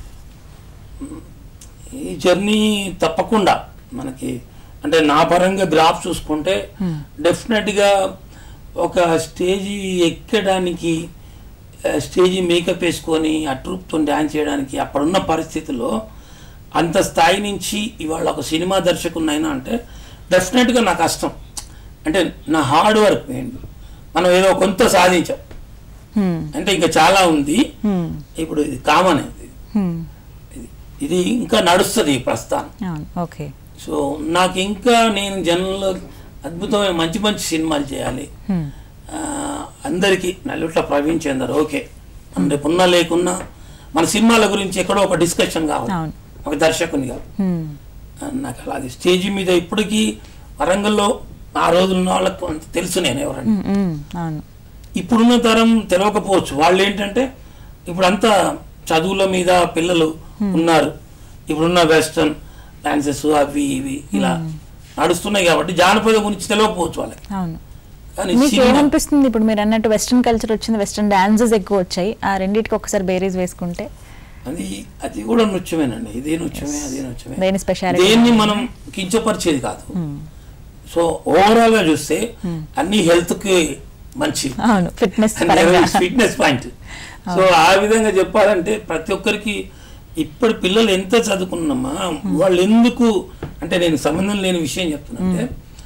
ఈ జర్నీ తప్పకుండా మనకి అంటే నా పరంగా గ్రాఫ్ చూసుకుంటే డెఫినెట్గా ఒక స్టేజీ ఎక్కడానికి ఆ, స్టేజీ మేకప్ వేసుకొని ఆ ట్రూప్తో డ్యాన్స్ చేయడానికి అప్పుడున్న పరిస్థితుల్లో అంత స్థాయి నుంచి ఇవాళ ఒక సినిమా దర్శకున్నైనా అంటే డెఫినెట్గా నా కష్టం అంటే నా హార్డ్ వర్క్ ఏంటి మనం ఏదో కొంత సాధించాం Hmm. అంటే ఇంకా చాలా ఉంది Hmm. ఇప్పుడు ఇది కామన్ ఇది Hmm. ఇది- ఇది ఇంకా నడుస్తుంది ఈ ప్రస్థానం అవును ఓకే సో నాకు ఇంకా నేను జనంలో అద్భుతమైన మంచి మంచి సినిమాలు చేయాలి Hmm. ఆ, అందరికీ నల్లుట్ల ప్రవీణ్ చందర్ ఓకే మన రేపు ఉన్నా లేకున్నా మన సినిమాల గురించి ఎక్కడో ఒక డిస్కషన్ కావాలి అవును. ఒక దర్శకునిగా Hmm. ఆ, నాకు అలాగే స్టేజీ మీద ఇప్పటికీ వరంగల్లో ఆ రోజులు ఉన్న వాళ్ళకు అంత తెలుసు నేను ఎవరని Hmm. Hmm. అవును ఇప్పుడున్న తరం తెలియకపోవచ్చు వాళ్ళు ఏంటంటే ఇప్పుడంతా చదువుల మీద పిల్లలు ఉన్నారు ఇప్పుడున్న వెస్టర్న్ డాన్సెస్ అవి ఇవి ఇలా నడుస్తున్నాయి కాబట్టి జానపద గురించి తెలియకపోవచ్చు వాళ్ళకి అవును కానీ మీకు సినిమా ఏమనిపిస్తుంది ఇప్పుడు మీరు అన్నట్టు వెస్ట్రన్ కల్చర్ వచ్చింది వెస్ట్రన్ డాన్సెస్ ఎక్కువ వచ్చాయి ఆ రెండింటికి ఒకసారి బేరీస్ వేసుకుంటే అది అది కూడా నృత్యమేనండి ఇది నృత్యమే అది నృత్యమే దేని స్పెషాలిటీ దేన్ని మనం కించపరిచేది కాదు సో ఓవరాల్ గా చూస్తే అన్ని హెల్త్ కి మంచి అవును ఫిట్నెస్ పరంగా ఫిట్నెస్ పాయింట్ సో ఆ విధంగా చెప్పాలంటే ప్రతి ఒక్కరికి ఇప్పటి పిల్లలు ఎంత చదువుకున్నామా వాళ్ళు ఎందుకు అంటే నేను సంబంధం లేని విషయం చెప్తున్నానంటే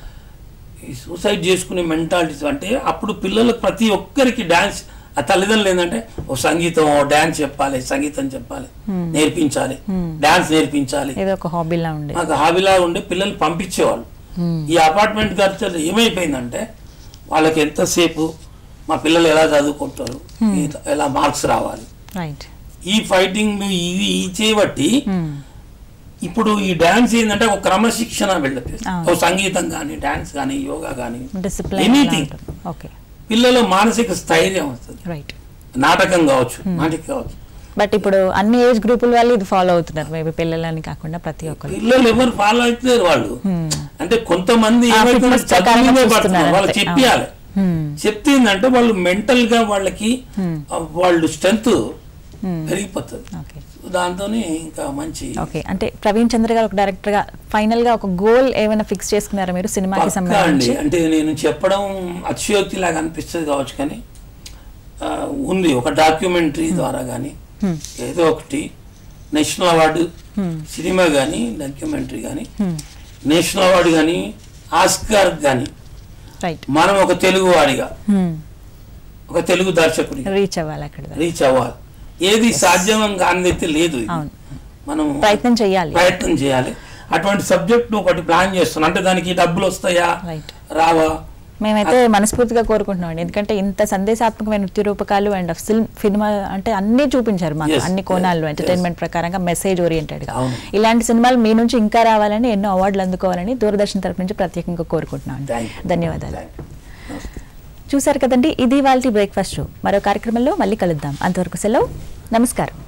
ఈ సూసైడ్ చేసుకునే మెంటాలిటీస్ అంటే అప్పుడు పిల్లలకు ప్రతి ఒక్కరికి డాన్స్ ఆ తల్లిదండ్రులు ఏంటంటే ఓ సంగీతం ఓ డాన్స్ చెప్పాలి సంగీతం చెప్పాలి నేర్పించాలి డాన్స్ నేర్పించాలి ఏదో ఒక హాబీలా ఉండే మాకు హాబీలా ఉండే పిల్లల్ని పంపించేవాళ్ళు ఈ అపార్ట్మెంట్ కల్చర్ ఏమైపోయిందంటే వాళ్ళకి ఎంతసేపు మా పిల్లలు ఎలా చదువుకుంటారు ఈ- ఎలా మార్క్స్ రావాలి రైట్ ఈ ఫైటింగ్ ఇవి ఈ చేయబట్టి ఇప్పుడు ఈ డాన్స్ ఏంటంటే ఒక క్రమశిక్షణ వెళ్ళదు అవును. ఒక సంగీతం కానీ డాన్స్ కానీ యోగా కానీ డిసిప్లైన్ ఎనీథింగ్ ఓకే పిల్లల మానసిక స్థైర్యం వస్తుంది రైట్ నాటకం కావచ్చు నాటకం కావచ్చు బట్ ఇప్పుడు అన్ని ఏజ్ గ్రూపుల వాళ్ళు ఇది ఫాలో అవుతున్నారు మేబీ పిల్లలని కాకుండా ప్రతి ఒక్కరు పిల్లలు ఎవరు ఫాలో అవుతలేరు వాళ్ళు అంటే కొంతమంది ఆ ఏమైతే fitness చదువు ప్రకారంగా మీదే చూస్తున్నారు పడుతున్నారు వాళ్ళు అంతే. చెప్పియాలి Hmm. చెప్తే ఏంటంటే వాళ్ళు మెంటల్ గా వాళ్ళకి ఆ, వాళ్ళు స్ట్రెంత్ పెరిగిపోతుంది ఓకే దాంతో ఇంకా మంచి ఓకే అంటే ప్రవీణ్ చంద్ర గారు ఒక డైరెక్టర్ గా ఫైనల్ గా ఒక గోల్ ఏమైనా ఫిక్స్ చేసుకున్నారా మీరు సినిమాకి పక్కా అండి సంబంధించి అంటే నేను చెప్పడం అతిశయోక్తి లాగా అనిపిస్తుంది కావచ్చు కానీ ఆ, ఉంది ఒక డాక్యుమెంటరీ ద్వారా కానీ ఏదో ఒకటి నేషనల్ అవార్డు సినిమా కానీ డాక్యుమెంటరీ కానీ నేషనల్ అవార్డు కానీ ఆస్కార్ కానీ రైట్ మనం ఒక తెలుగు వాడిగా ఒక తెలుగు దర్శకుడిగా రీచ్ అవ్వాలి అక్కడ దాకా. రీచ్ అవ్వాలి ఏది సాధ్యం కానిదైతే లేదు ఇది. అవును. మనం ప్రయత్నం చేయాలి ప్రయత్నం చేయాలి అటువంటి సబ్జెక్ట్ ఒకటి ప్లాన్ చేస్తున్నాం అంటే దానికి డబ్బులు వస్తాయా రైట్ రావా మేమైతే మనస్ఫూర్తిగా కోరుకుంటున్నాం ఎందుకంటే ఇంత సందేశాత్మకమైన నృత్య రూపకాలు అండ్ ఫిల్మ్ సినిమా అంటే అన్నీ చూపించారు మాకు Yes, అన్ని కోణాల్లో yes, ఎంటర్టైన్మెంట్ ప్రకారంగా మెసేజ్ ఓరియంటెడ్ గా అవును. ఇలాంటి సినిమాలు మీ నుంచి ఇంకా రావాలని ఎన్నో అవార్డులు అందుకోవాలని దూరదర్శన్ తరపు నుంచి ప్రత్యేకంగా కోరుకుంటున్నాం Thank you. ధన్యవాదాలు Thank you. నమస్తే. చూశారు కదండి ఇది వాళ్ళ బ్రేక్ఫాస్ట్ షో మరో కార్యక్రమంలో మళ్ళీ కలుద్దాం అంతవరకు సెలవు నమస్కారం